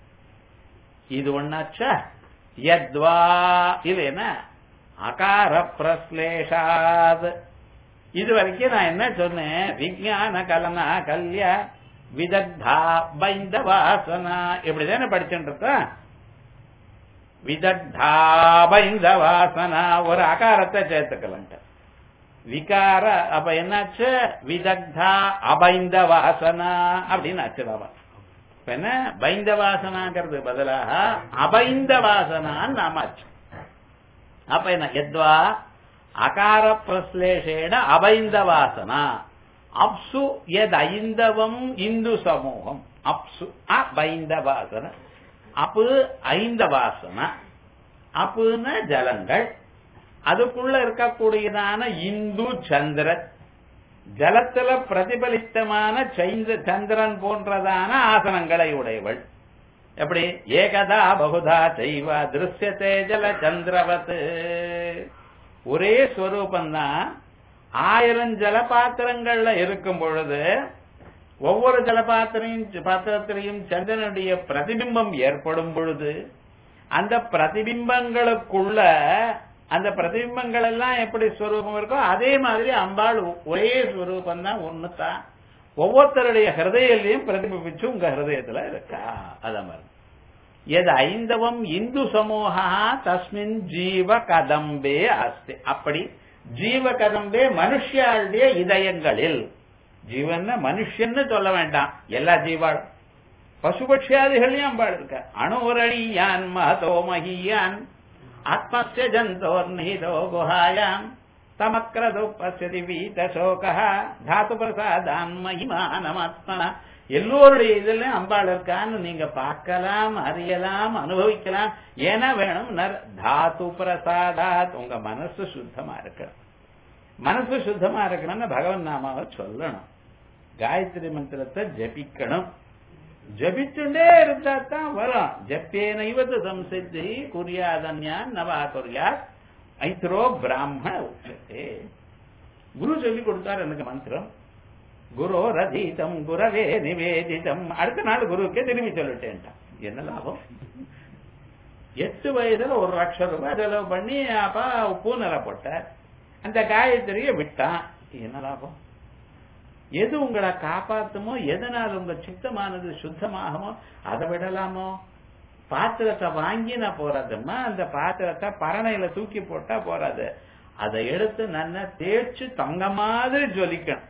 A: இது ஒன்னாச்சா யத்வா இது என்ன அகார பிரஸ்லேஷாத் இது வரைக்கும் நான் என்ன சொன்னேன் விஞ்ஞான கலனா கல்யா விதக்தா பைந்த வாசனா இப்படிதானே படிச்சுட்டு இருக்கோம் விதக்தா பைந்த வாசனா ஒரு அகாரத்தை சேர்த்துக்கலன்ட்டு விகார அப்ப என்னாச்சு விதக்தா அபைந்த வாசனா அப்படின்னு ஆச்சு என்ன பைந்த வாசனாங்கிறது பதிலாக அபைந்த வாசனான்னு நாமாச்சு அப்ப என்ன எத்வா அகார பிரஸ்லேஷேன அபைந்த வாசனா அப்சு எத் ஐந்தவம் இந்து சமூகம் அப்சு அபைந்த வாசன அப்பு ஐந்த வாசனா அப்புன்னா ஜலங்கள் அதுக்குள்ள இருக்கக்கூடியதான இந்து சந்திரன் ஜலத்துல பிரதிபலித்தமான சந்திரன் போன்றதான ஆசனங்களை உடையவள் எப்படி ஏகதா பகுதா செய்வ திருஷ்யத்தே ஜல சந்திரவத் ஒரே ஸ்வரூபந்தான் ஆயிரம் ஜலபாத்திரங்கள்ல இருக்கும் பொழுது ஒவ்வொரு ஜலபாத்திரையும் பாத்திரத்திலையும் சந்திரனுடைய பிரதிபிம்பம் ஏற்படும் பொழுது அந்த பிரதிபிம்பங்களுக்குள்ள அந்த பிரதிபிம்பங்கள் எல்லாம் எப்படி ஸ்வரூபம் இருக்கோ அதே மாதிரி அம்பாள் ஒரே ஸ்வரூபம் தான் ஒண்ணுதான் ஒவ்வொருத்தருடைய ஹிருதயிலையும் பிரதிபிம்பிச்சு உங்க ஹிருதயத்துல இருக்கா அத மாதிரி எது ஐந்தவம் இந்து சமூகா தஸ்மின் ஜீவ கதம்பே அஸ்தி அப்படி ஜீவ கதம்பே மனுஷியாளுடைய இதயங்களில் ஜீவன் மனுஷன்னு சொல்ல வேண்டாம் எல்லா ஜீவாளும் பசுபட்சியாதிகளையும் அம்பாள் இருக்க அணுரணியான் மகதோ மகியான் ஆத்மஸ்ய ஜந்தோர் நிதோ குஹாயாம் தமக்ரது பசதி வீத சோகா தாத்து பிரசாதான் மகிமானமாத்மனா எல்லோருடைய இதுல அம்பாள் இருக்கான்னு நீங்க பார்க்கலாம் அறியலாம் அனுபவிக்கலாம் ஏன்னா வேணும் தாத்து பிரசாதாத் உங்க மனசு சுத்தமா இருக்கணும் மனசு சுத்தமா இருக்கணும்னு பகவன் நாமாவை சொல்லணும் காயத்ரி மந்திரத்தை ஜபிக்கணும் ஜபிச்சுட்டே இருந்தா தான் வரும் ஜப்பேன இவது சம்சித்தி குறியாதன்யான் நவா குறியாத் ஐத்ரோ பிராமண உச்சத்தே குரு சொல்லி கொடுத்தார் எனக்கு மந்திரம் குரு ரதீதம் குரவே நிவேதிதம் அடுத்த நாள் குருவுக்கே திரும்பி சொல்லிட்டேன்ட்டான் என்ன லாபம் எட்டு வயதுல ஒரு லட்சம் ரூபாய் செலவு பண்ணி அப்பா பூநலை போட்டார் அந்த காயத்ரிய விட்டான் என்ன லாபம் எது உங்களை காப்பாத்துமோ எதனால் உங்க சித்தமானது சுத்தமாகுமோ அதை விடலாமோ பாத்திரத்தை வாங்கினா போறதுமா அந்த பாத்திரத்தை பரணையில தூக்கி போட்டா போறாது அதை எடுத்து நல்லா தேய்ச்சு தங்க மாதிரி ஜொலிக்கணும்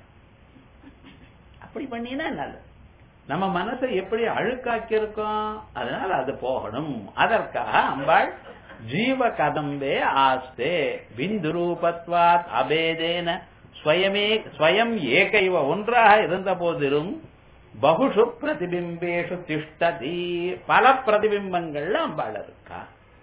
A: அப்படி பண்ணினா நல்லது நம்ம மனசை எப்படி அழுக்காக்கி இருக்கோம் அதனால அது போகணும் அதற்காக அம்பாள் ஜீவ கதம்பே ஆஸ்தே பிந்து ரூபத்வாத் அபேதேன ஸ்வயமே ஸ்வயம் ஏகைவ ஒன்றாக இருந்த போதிலும் பகுஷு பிரதிபிம்பேஷு திஷ்டதி பல பிரதிபிம்பங்கள்ல அம்பாள் இருக்கா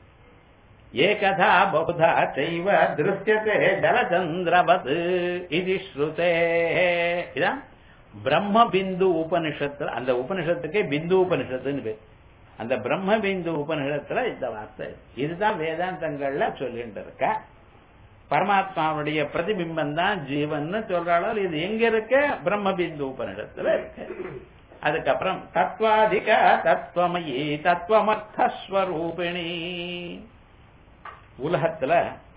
A: ஏகதா பகுதா செய்வ திருஷ்யத்தே ஜலச்சந்திரவத் இது ஸ்ருதே இதான் பிரம்ம பிந்து உபனிஷத்துல அந்த உபனிஷத்துக்கே பிந்து உபனிஷத்துன்னு பேர் அந்த பிரம்ம பிந்து உபனிஷத்துல இந்த வார்த்தை இதுதான் வேதாந்தங்கள்ல சொல்லிட்டு இருக்க பரமாத்மாவுடைய பிரதிபிம்பம் தான் ஜீவன் சொல்றாளோ இது எங்க இருக்க பிரம்ம பிந்து உபனிஷத்துல இருக்கு அதுக்கப்புறம் தத்வாதிக தத்துவமயி தத்துவமர்த்தஸ்வரூபிணி உலகத்துல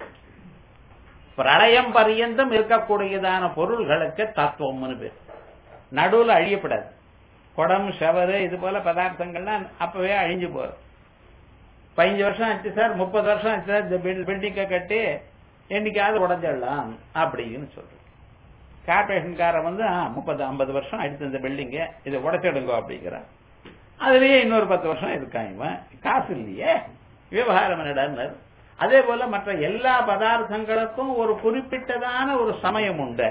A: பிரளயம் பரியந்தம் இருக்கக்கூடியதான பொருள்களுக்கு தத்துவம்னு பேர் நடுவுல அழியப்படாது குடம் ஷவரு இது போல பதார்த்தங்கள்லாம் அப்பவே அழிஞ்சு போகும் பதினஞ்சு வருஷம் ஆச்சு சார் முப்பது வருஷம் ஆச்சு சார் இந்த பில்டிங்கை கட்டி என்னைக்காவது உடஞ்சிடலாம் அப்படின்னு சொல்றோம் கார்பரேஷன்காரன் வந்து முப்பது ஐம்பது வருஷம் ஆயிடுச்சு இந்த பில்டிங்க இதை உடைச்சிடுங்க அப்படிங்கிறான் அதுலயே இன்னொரு பத்து வருஷம் இருக்கான் இவன் காசு இல்லையே விவகாரம் என்னடான்னு அதே போல மற்ற எல்லா பதார்த்தங்களுக்கும் ஒரு குறிப்பிட்டதான ஒரு சமயம் உண்டு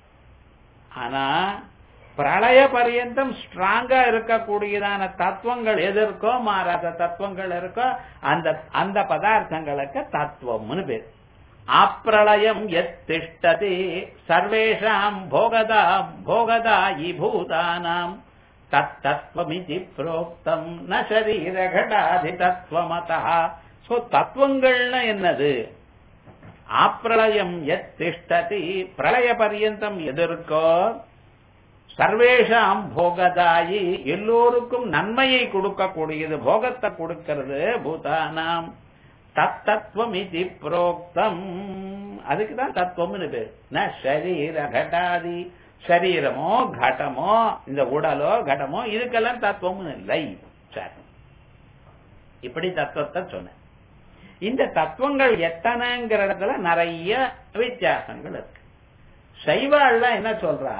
A: ஆனா பிரளய பரியந்தம் ஸ்ட்ராங்கா இருக்கக்கூடியதான தத்துவங்கள் எது இருக்கோ மாறாத தத்துவங்கள் இருக்கோ அந்த அந்த பதார்த்தங்களுக்கு தத்துவம்னு பேர் அப்பிரளயம் எத் திஷ்டதி சர்வேஷாம் போகதாம் போகதாயி பூதானாம் தத்தத்வமிதி புரோக்தம் ந சரீரகடாதி தத்துவமதா சோ தத்துவங்கள்னா என்னது ஆப்பிரளயம் எத் திஷ்டதி பிரளய பரியந்தம் எது இருக்கோ சர்வேஷாம் போகதாயி எல்லோருக்கும் நன்மையை கொடுக்கக்கூடியது போகத்தை கொடுக்கிறது பூதானாம் தத்தத்துவம் இது புரோக்தம் அதுக்கு தான் தத்துவம்னு பேர் ந சரீர கடாதி சரீரமோ கடமோ இந்த உடலோ கடமோ இதுக்கெல்லாம் தத்துவம் இல்லை சரி இப்படி தத்துவத்தை சொன்னேன் இந்த தத்துவங்கள் எத்தனைங்கிற இடத்துல நிறைய வித்தியாசங்கள் இருக்கு சைவாள்லாம் என்ன சொல்றா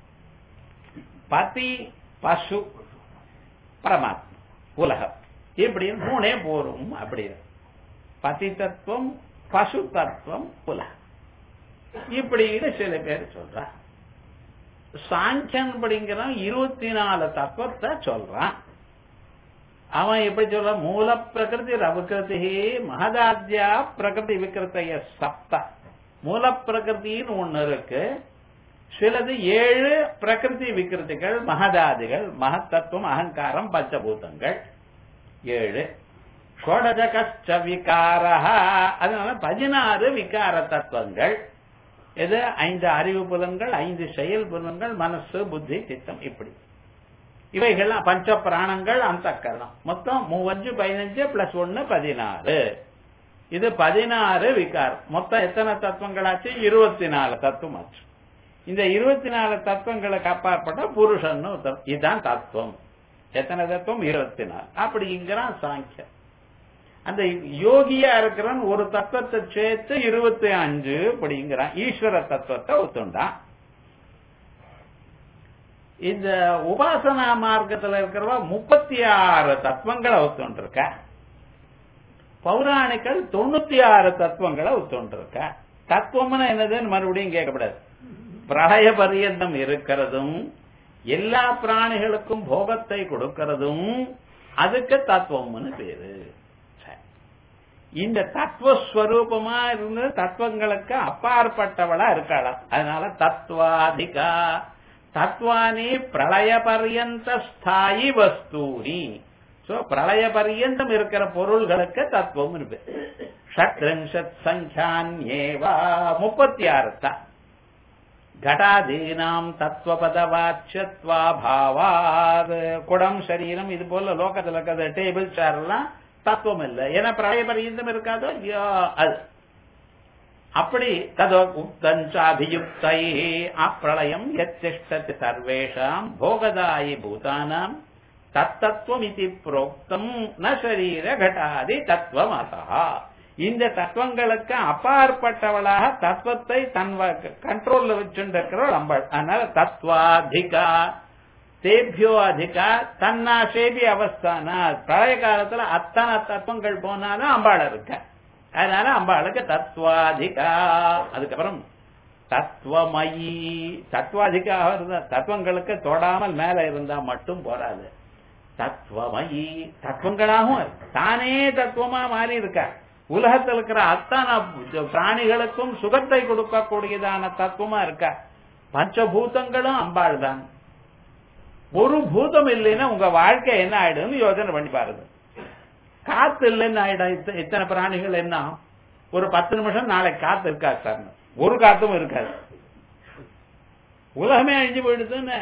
A: பதி பசு பரமாத்மா உலகம் இப்படி மூணே போரும் அப்படின்னு பதி தத்துவம் பசு தத்துவம் உலகம் இப்படின்னு சில பேர் சொல்றா சாங்கியன் அப்படிங்கிறான் இருபத்தி நாலு தத்துவத்தை சொல்றான் அவன் எப்படி சொல்ற மூல பிரகிருதி ரவிகிருதி மகதாத்யா பிரகிருதி விக்கிருத்தைய சப்த மூல பிரகிருத்தின்னு ஒண்ணு இருக்கு சிலது ஏழு பிரகிருதி விக்கிருதிகள் மகதாதிகள் மகத்தத்துவம் அகங்காரம் பஞ்சபூதங்கள் ஏழு ஷோடஜகச்ச விகாரா அதனால பதினாறு விகார தத்துவங்கள் இது ஐந்து அறிவு புலன்கள் ஐந்து செயல் புலன்கள் மனசு புத்தி சித்தம் இப்படி இவைகள்லாம் பஞ்ச பிராணங்கள் அந்த கரணம் மொத்தம் மூவஞ்சு பதினஞ்சு பிளஸ் ஒன்னு பதினாறு இது பதினாறு விகாரம் மொத்தம் எத்தனை தத்துவங்களாச்சு இருபத்தி நாலு தத்துவம் ஆச்சு இந்த இருபத்தி நாலு தத்துவங்களுக்கு அப்பாற்பட்ட புருஷன் இதுதான் தத்துவம் எத்தனை தத்துவம் இருபத்தி நாலு அப்படிங்கிறான் சாங்கியம் அந்த யோகியா இருக்கிறவன் ஒரு தத்துவத்தை சேர்த்து இருபத்தி அஞ்சு அப்படிங்கிறான் ஈஸ்வர தத்துவத்தை ஒத்துண்டான் இந்த உபாசனா மார்க்கத்தில் இருக்கிறவ முப்பத்தி ஆறு தத்துவங்களை ஒத்துண்டிருக்க பௌராணிகள் தொண்ணூத்தி ஆறு தத்துவங்களை ஒத்துண்டிருக்க தத்துவம்னு என்னதுன்னு மறுபடியும் கேட்கக்கூடாது பிரளய பரியந்தம் இருக்கிறதும் எல்லா பிராணிகளுக்கும் போகத்தை கொடுக்கிறதும் அதுக்கு தத்துவம்னு பேரு இந்த தத்துவஸ்வரூபமா இருந்து தத்துவங்களுக்கு அப்பாற்பட்டவளா இருக்காளாம் அதனால தத்துவாதிகா தத்வானி பிரளய பரியந்த ஸ்தாயி வஸ்தூனி சோ பிரளய பரியந்தம் இருக்கிற பொருள்களுக்கு தத்துவம் இருக்கு ஷட்ரிம்சத் சங்கியான் ஏவா முப்பத்தி ஆறு தான் கடாதீனாம் தத்துவபத வாட்சத்வா பாவாத் குடம் சரீரம் இது போல லோகத்துல இருக்கிற டேபிள் சேர் எல்லாம் தத்துவம் இல்லை ஏன்னா பிரளய பரியந்தம் இருக்காதோ ஐயோ அது அப்படி ததோ உக்தஞ்சாபியுக்தை அப்பிரளயம் எத்திஷ்டதி சர்வேஷாம் போகதாயி பூதானாம் தத்தத்துவம் இது புரோக்தம் ந சரீர கடாதி தத்துவம் அசா இந்த தத்துவங்களுக்கு அப்பாற்பட்டவளாக தத்துவத்தை தன் கண்ட்ரோல்ல வச்சுருக்கிறவள் அம்பாள் அதனால தத்வாதிகா தேபியோ அதிகா தன்னாசேபி அவஸ்தானா பிரளய காலத்துல அத்தனை தத்துவங்கள் போனாலும் அம்பாள் இருக்க அதனால அம்பாளுக்கு தத்வாதிகா அதுக்கப்புறம் தத்துவமயி தத்துவாதிக்காக இருந்தா தத்துவங்களுக்கு தொடாமல் மேல இருந்தா மட்டும் போராது தத்துவமயி தத்துவங்களாகவும் தானே தத்துவமா மாறி இருக்க உலகத்தில் இருக்கிற அத்தனை பிராணிகளுக்கும் சுகத்தை கொடுக்கக்கூடியதான தத்துவமா இருக்க பஞ்சபூதங்களும் அம்பாள் தான் ஒரு பூதம் இல்லைன்னா உங்க வாழ்க்கை என்ன ஆயிடும்னு யோசனை பண்ணி பாருங்க காத்து இல்லைன்னு ஆயிடும் இத்தனை பிராணிகள் என்ன ஒரு பத்து நிமிஷம் நாளைக்கு காத்து இருக்காது சார் ஒரு காத்தும் இருக்காது உலகமே அழிஞ்சு போயிடுதுன்னு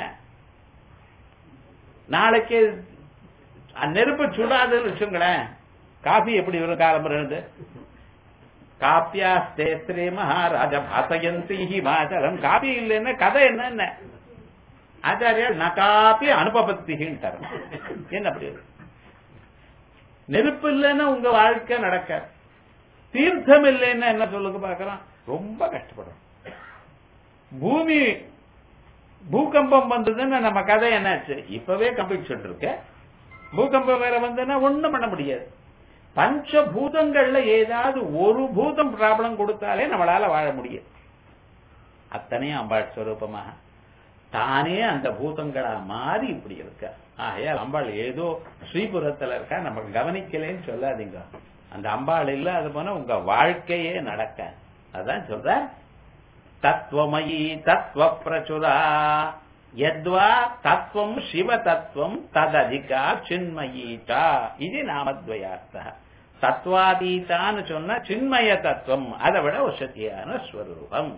A: நாளைக்கு நெருப்பு சுடாதுன்னு வச்சுங்களேன் காஃபி எப்படி வரும் காலம்பரம் இருந்து காப்பியா ஸ்தேஸ்திரே மகாராஜா பாசயந்தி ஹிமாச்சலம் காபி இல்லைன்னா கதை என்ன ஆச்சாரியார் நகாப்பி அனுபபத்திகின்ட்டார் என்ன அப்படி நெருப்பு இல்லைன்னா உங்க வாழ்க்கை நடக்க தீர்த்தம் இல்லைன்னா என்ன சொல்லுங்க பாக்கலாம் ரொம்ப கஷ்டப்படும் பூமி பூகம்பம் வந்ததுன்னா நம்ம கதை என்னாச்சு இப்பவே கம்பிச்சுட்டு இருக்க பூகம்பம் வேற வந்ததுன்னா ஒண்ணும் பண்ண முடியாது பஞ்சபூதங்கள்ல ஏதாவது ஒரு பூதம் ப்ராப்ளம் கொடுத்தாலே நம்மளால வாழ முடியும் அத்தனையும் அம்பாள் ஸ்வரூபமாக தானே அந்த பூதங்களா மாறி இப்படி இருக்க ஆகையால் அம்பாள் ஏதோ ஸ்ரீபுரத்துல இருக்கா நம்ம கவனிக்கலன்னு சொல்லாதீங்க அந்த அம்பாள் இல்ல அது போனா உங்க வாழ்க்கையே நடக்க அதான் சொல்ற தத்துவமயி தத்துவ பிரச்சுரா யத்வா தத்துவம் சிவ தத்துவம் தததிகா சின்மயீட்டா இது நாமத்வயார்த்தா தத்வாதீதான்னு சொன்னா சின்மய தத்துவம் அதை விட வசதியான ஸ்வரூபம்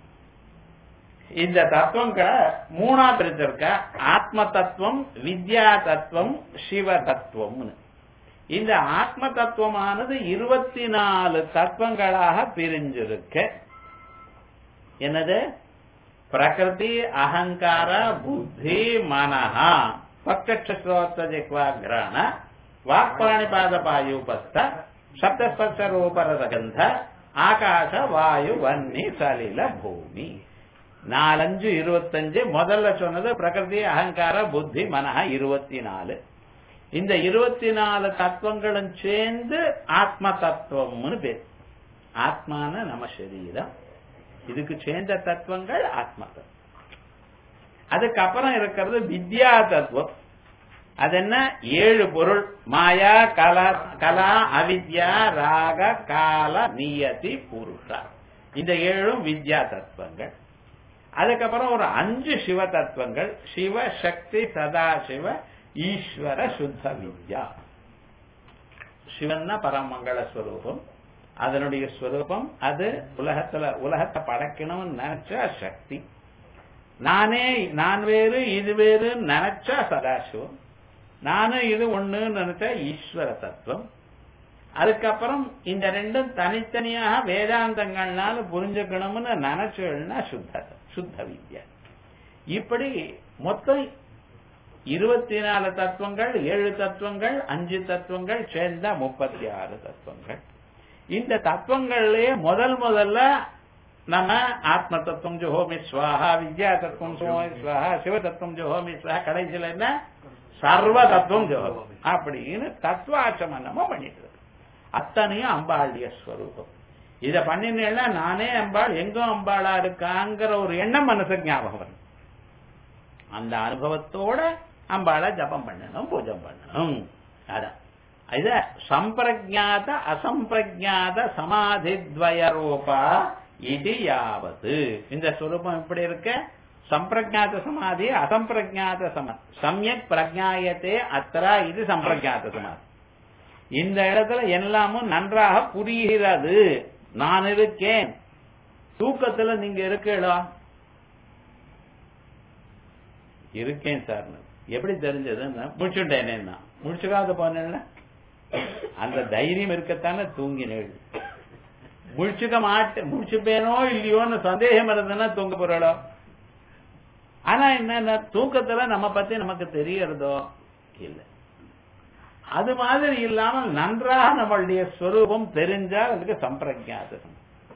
A: இந்த தத்துவங்களை மூணா பிரிச்சிருக்க ஆத்ம தத்துவம் வித்யா தத்துவம் சிவ தத்துவம்னு இந்த ஆத்ம தத்துவமானது இருபத்தி நாலு தத்துவங்களாக பிரிஞ்சிருக்க என்னது பிரகிருதி அகங்கார புத்தி மனஹா பக்கட்சோத்தஜிக்வாகிராண வாக்பாணிபாத பாயுபஸ்த சப்தஸ்பர்ஷ ரூபரசகந்த ஆகாச வாயு வன்னி சலில பூமி நாலஞ்சு இருபத்தஞ்சு முதல்ல சொன்னது பிரகிருதி அகங்கார புத்தி மனஹ இருபத்தி நாலு இந்த இருபத்தி நாலு தத்துவங்களும் சேர்ந்து ஆத்ம தத்துவம்னு பேர் ஆத்மான நம்ம சரீரம் இதுக்கு சேர்ந்த தத்துவங்கள் ஆத்ம தத்துவம் அதுக்கப்புறம் இருக்கிறது வித்யா தத்துவம் அது என்ன ஏழு பொருள் மாயா கலா கலா அவித்யா ராக கால நியதி புருஷா இந்த ஏழும் வித்யா தத்துவங்கள் அதுக்கப்புறம் ஒரு அஞ்சு சிவ தத்துவங்கள் சிவ சக்தி சதாசிவ ஈஸ்வர சுத்த வித்யா சிவன்னா பரமங்கள ஸ்வரூபம் அதனுடைய ஸ்வரூபம் அது உலகத்துல உலகத்தை படைக்கணும்னு நினைச்சா சக்தி நானே நான் வேறு இது வேறு நினைச்சா சதாசிவம் நானும் இது ஒண்ணுன்னு நினைச்சா ஈஸ்வர தத்துவம் அதுக்கப்புறம் இந்த ரெண்டும் தனித்தனியாக வேதாந்தங்கள்னால புரிஞ்சுக்கணும்னு நினைச்சோம்னா சுத்த சுத்த வித்யா இப்படி மொத்தம் இருபத்தி நாலு தத்துவங்கள் ஏழு தத்துவங்கள் அஞ்சு தத்துவங்கள் சேர்ந்த முப்பத்தி ஆறு தத்துவங்கள் இந்த தத்துவங்கள்லயே முதல் முதல்ல நம்ம ஆத்ம தத்துவம் ஜோ ஹோமி ஸ்வாஹா வித்யா தத்துவம் ஜோஹோமி ஸ்வாஹா சிவ தத்துவம் ஜோ ஹோமி ஸ்வாஹா கடைசியில் என்ன சர்வ தத்துவம் ஜோ அப்படின்னு தத்துவாச்சமனமும் பண்ணிட்டு இருக்கு. அத்தனையும் அம்பாளுடைய ஸ்வரூபம் இத பண்ணினேன்னா நானே அம்பாள் எங்கும் அம்பாளா இருக்காங்கிற ஒரு எண்ணம் மனசுக்கு ஞாபகம் வரும் அந்த அனுபவத்தோட அம்பாளை ஜபம் பண்ணணும் பூஜை பண்ணணும் அதான் இத சம்பிரஜாத அசம்பிரஜாத சமாதித்வய ரூபா இது யாவது இந்த ஸ்வரூபம் எப்படி இருக்க சம்பிரஜாத சமாதி அசம்பிரஜாத சமாதி சமயக் பிரஜாயத்தே அத்தரா இது சம்பிரஜாத சமாதி இந்த இடத்துல எல்லாமும் நன்றாக புரிகிறது நான் இருக்கேன் தூக்கத்துல நீங்க இருக்கீங்களா இருக்கேன் சார் எப்படி தெரிஞ்சதுன்னா முடிச்சுட்டேனேன்னா முடிச்சுக்காத போனேன்ல அந்த தைரியம் இருக்கத்தானே தூங்கினேள் முழிச்சுக்க மாட்டேன் முழிச்சுப்பேனோ இல்லையோன்னு சந்தேகம் இருந்ததுன்னா தூங்க போறாளோ ஆனா என்ன தூக்கத்துல நம்ம பத்தி நமக்கு தெரியறதோ இல்ல அது மாதிரி இல்லாமல் நன்றாக நம்மளுடைய ஸ்வரூபம் தெரிஞ்சால் அதுக்கு சம்பிரஜாதம்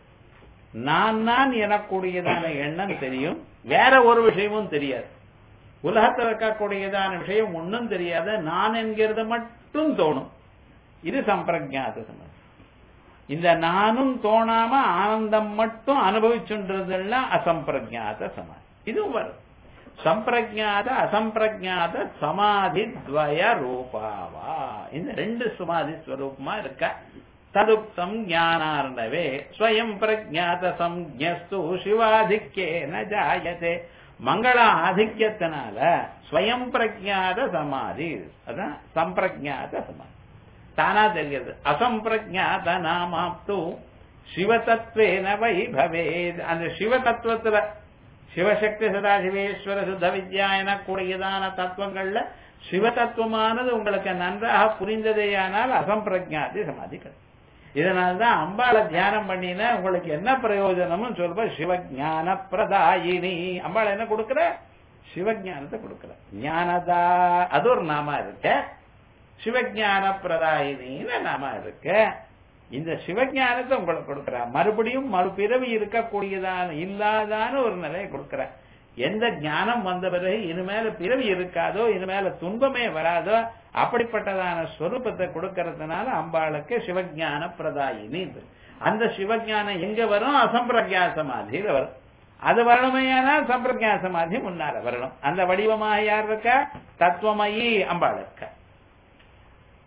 A: நான் நான் எனக்கூடியதான எண்ணம் தெரியும் வேற ஒரு விஷயமும் தெரியாது உலகத்தில் இருக்கக்கூடியதான விஷயம் ஒன்னும் தெரியாத நான் என்கிறது மட்டும் தோணும் இது சம்பிரஜாத சமாதி இந்த நானும் தோணாம ஆனந்தம் மட்டும் அனுபவிச்சுன்றதுல அசம்பிரஜாத சமாதி இதுவும் வரும் சம்பிரஜாத அசம்பிரஜாத சமாதி துவய ரூபாவா இந்த ரெண்டு சமாதி ஸ்வரூபமா இருக்க ததுப்தம் ஞானார்ணவே ஸ்வயம் பிரஜாத சம்யஸ்து சிவாதிக்கே ந ஜாயதே மங்கள ஆதிக்கத்தினால ஸ்வயம் பிரஜாத சமாதி அதான் சம்பிரஜாத சமாதி தானா தெரிகிறது அசம்பிரஜாத நாமாப்து சிவதத்வேன வை பவேத் அந்த சிவ தத்துவத்துல சிவசக்தி சதாசிவேஸ்வர சுத்த வித்யா எனக்கூடியதான தத்துவங்கள்ல சிவ தத்துவமானது உங்களுக்கு நன்றாக புரிந்ததேயானால் அசம்பிரஜாதி சமாதி கிடைக்கும் இதனால்தான் அம்பாளை தியானம் பண்ணினா உங்களுக்கு என்ன பிரயோஜனம்னு சொல்ற சிவஞான பிரதாயினி அம்பாள் என்ன கொடுக்கிற சிவஞானத்தை கொடுக்கிற ஞானதா அது ஒரு நாமா இருக்க சிவஞான பிரதாயினின்னு நாம இருக்க இந்த சிவஞானத்தை உங்களுக்கு கொடுக்கிற மறுபடியும் மறுபிறவி இருக்கக்கூடியதான இல்லாதான ஒரு நிலையை கொடுக்கிற எந்த ஞானம் வந்த பிறகு இனிமேல பிறவி இருக்காதோ இனிமேல துன்பமே வராதோ அப்படிப்பட்டதான ஸ்வரூபத்தை கொடுக்கறதுனால அம்பாளுக்கு சிவஞான பிரதாயினி அந்த சிவஞானம் எங்க வரும் அசம்பிரஜா சமாதியில வரும் அது வரணுமையானால் சம்பிரஜா சமாதி முன்னால வரணும் அந்த வடிவமாக யார் இருக்கா தத்துவமயி அம்பாள் இருக்கா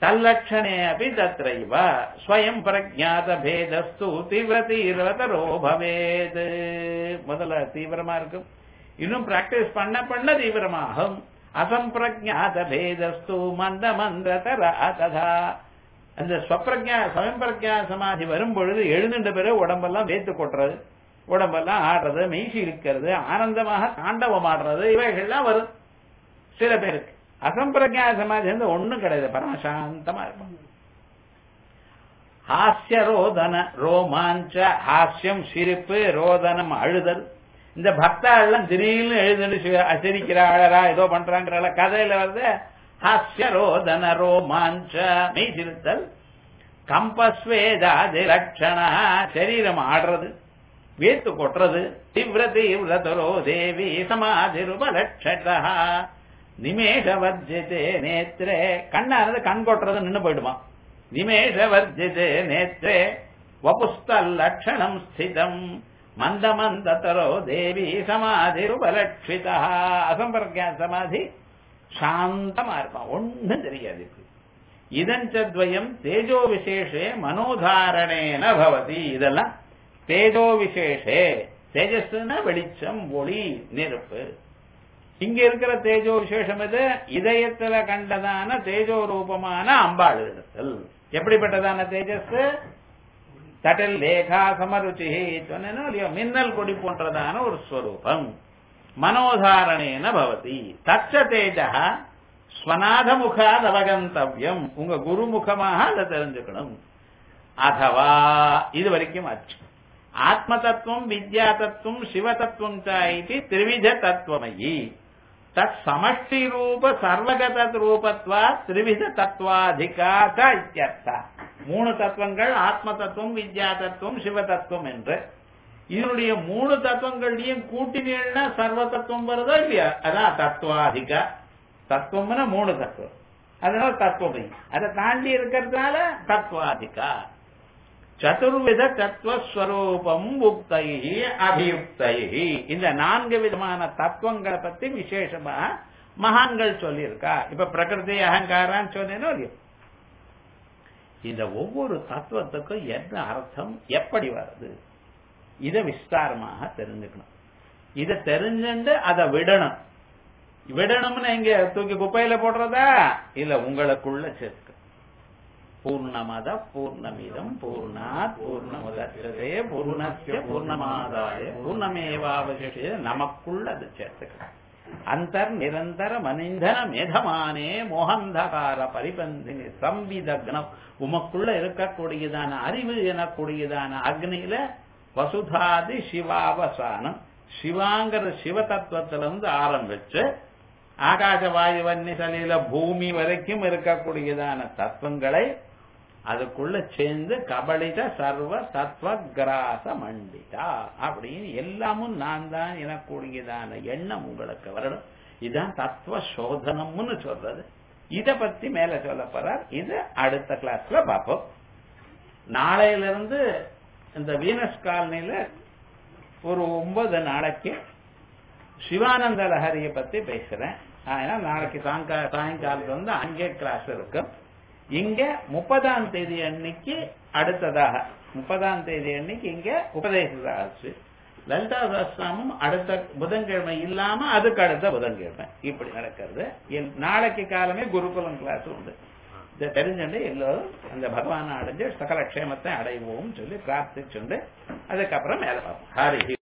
A: தல்லட்சணே அப்படி தத்ரைவ ஸ்வயம் பிரஜாத பேதஸ்து தீவிர தீவிரதரோ பவேத் முதல்ல தீவிரமா இருக்கும் இன்னும் பிராக்டிஸ் பண்ண பண்ண தீவிரமாகும் அசம்பிரஜாத பேதஸ்து மந்த மந்திரதர ததா அந்த ஸ்வப்பிரஜா ஸ்வயம் பிரஜா சமாதி வரும் பொழுது எழுந்துட்ட பிறகு உடம்பெல்லாம் வேத்து கொட்டுறது உடம்பெல்லாம் ஆடுறது மெய்சி இருக்கிறது ஆனந்தமாக தாண்டவம் ஆடுறது இவைகள்லாம் வரும் சில பேருக்கு அசம்பிரஜா சமாதி வந்து ஒண்ணும் கிடையாது பரமசாந்தமா இருக்கும் ஹாஸ்ய ரோதன ரோமாஞ்ச ஹாஸ்யம் சிரிப்பு ரோதனம் அழுதல் இந்த பக்தாள்லாம் திடீர்னு எழுதுன்னு சிரிக்கிறா அழறா ஏதோ பண்றாங்கிறாள கதையில வருது ஹாஸ்ய ரோதன ரோமாஞ்ச மெய் சிரித்தல் கம்பஸ்வேதாதி லட்சணா சரீரம் ஆடுறது வேத்து கொட்டுறது தீவிர தீவிரதரோ தேவி சமாதிருபலட்சதா நிமேஷ வர்ஜிதே நேத்ரே கண்ணானது கண் கொட்டுறது நின்னு போயிடுமா நிமேஷ வர்ஜிதே நேத்ரே வபுஸ்தல் லட்சணம் ஸ்திதம் மந்த மந்ததரோ தேவி சமாதிருபலட்சிதா அசம்பர்க்கியா சமாதி சாந்தமா இருப்பான் ஒண்ணும் தெரியாது இதஞ்சத்வயம் தேஜோ விசேஷே மனோதாரணேன பவதி இதெல்லாம் தேஜோ விசேஷே தேஜஸ்னா வெளிச்சம் ஒளி நெருப்பு இங்க இருக்கிற தேஜோ விசேஷம் எது இதயத்துல கண்டதான தேஜோ ரூபமான அம்பாள் இடத்தில் எப்படிப்பட்டதான தேஜஸ் தட்டில் லேகா சமருச்சி சொன்னேனோ இல்லையோ மின்னல் கொடி போன்றதான ஒரு ஸ்வரூபம் மனோதாரணேன பவதி தச்ச தேஜா ஸ்வநாத முகாத் அவகந்தவ்யம் உங்க குரு முகமாக அதை தெரிஞ்சுக்கணும் அதவா இது வரைக்கும் ஆச்சு ஆத்ம தத்துவம் வித்யா தத்துவம் சிவ தத்துவம் இது திரிவித தத்துவமயி தத் சமஷ்டி ரூப சர்வகத ரூபத்வா திரிவித தத்துவாதிகா இத்தியர்த்தா மூணு தத்துவங்கள் ஆத்ம தத்துவம் வித்யா தத்துவம் சிவ தத்துவம் என்று இதனுடைய மூணு தத்துவங்களையும் கூட்டினீங்கன்னா சர்வ தத்துவம் வருதோ இல்லையா அதான் தத்துவாதிகா தத்துவம்னா மூணு தத்துவம் அதனால தத்துவமை அதை தாண்டி இருக்கிறதுனால தத்துவாதிகா சதுர்வித தத்துவஸ்வரூபம் உக்தை அபியுக்தை இந்த நான்கு விதமான தத்துவங்களை பத்தி விசேஷமா மகான்கள் சொல்லியிருக்கா இப்ப பிரகிருதி அகங்காரான்னு சொன்னேனோ இல்லையோ இந்த ஒவ்வொரு தத்துவத்துக்கும் என்ன அர்த்தம் எப்படி வருது இதை விஸ்தாரமாக தெரிஞ்சுக்கணும் இதை தெரிஞ்சுட்டு அதை விடணும் விடணும்னு இங்க தூக்கி குப்பையில போடுறதா இல்ல உங்களுக்குள்ள சேர்க்க பூர்ணமத பூர்ணமிதம் பூர்ணாத் பூர்ணமுதே பூர்ணஸ்ய பூர்ணமாதாய பூர்ணமேவாவசிய நமக்குள்ள அது சேர்த்துக்கணும் அந்தர் நிரந்தர மனிதன மேதமானே மோகந்தகார பரிபந்தினி சம்பிதக்னம் உமக்குள்ள இருக்கக்கூடியதான அறிவு எனக்கூடியதான அக்னியில வசுதாதி சிவாவசானம் சிவாங்கிற சிவ தத்துவத்திலிருந்து ஆரம்பிச்சு ஆகாச வாயு வன்னி சலில பூமி வரைக்கும் இருக்கக்கூடியதான தத்துவங்களை அதுக்குள்ள சேர்ந்து கபலித சர்வ சத்வ கிராச மண்டிதா அப்படின்னு எல்லாமும் நான் தான் எனக்கூடியதான எண்ணம் உங்களுக்கு வரணும் இதுதான் தத்துவ சோதனம்னு சொல்றது இத பத்தி மேல சொல்ல போறார் இது அடுத்த கிளாஸ்ல பார்ப்போம் நாளையிலிருந்து இந்த வீனஸ் காலனில ஒரு ஒன்பது நாளைக்கு சிவானந்த லஹரிய பத்தி பேசுறேன் அதனால நாளைக்கு சாயங்காலத்துல வந்து அங்கே கிளாஸ் இருக்கும் இங்க முப்பதாம் தேதி அன்னைக்கு அடுத்ததாக முப்பதாம் தேதி அன்னைக்கு இங்க உபதேச ஆச்சு லலிதா சாஸ்திரமும் அடுத்த புதன்கிழமை இல்லாம அதுக்கு அடுத்த புதன்கிழமை இப்படி நடக்கிறது நாளைக்கு காலமே குருகுலம் கிளாஸ் உண்டு இதை தெரிஞ்சுட்டு எல்லோரும் அந்த பகவானை அடைஞ்சு சகல க்ஷேமத்தை அடைவோம் சொல்லி பிரார்த்திச்சுண்டு அதுக்கப்புறம் மேல பார்ப்போம் ஹரி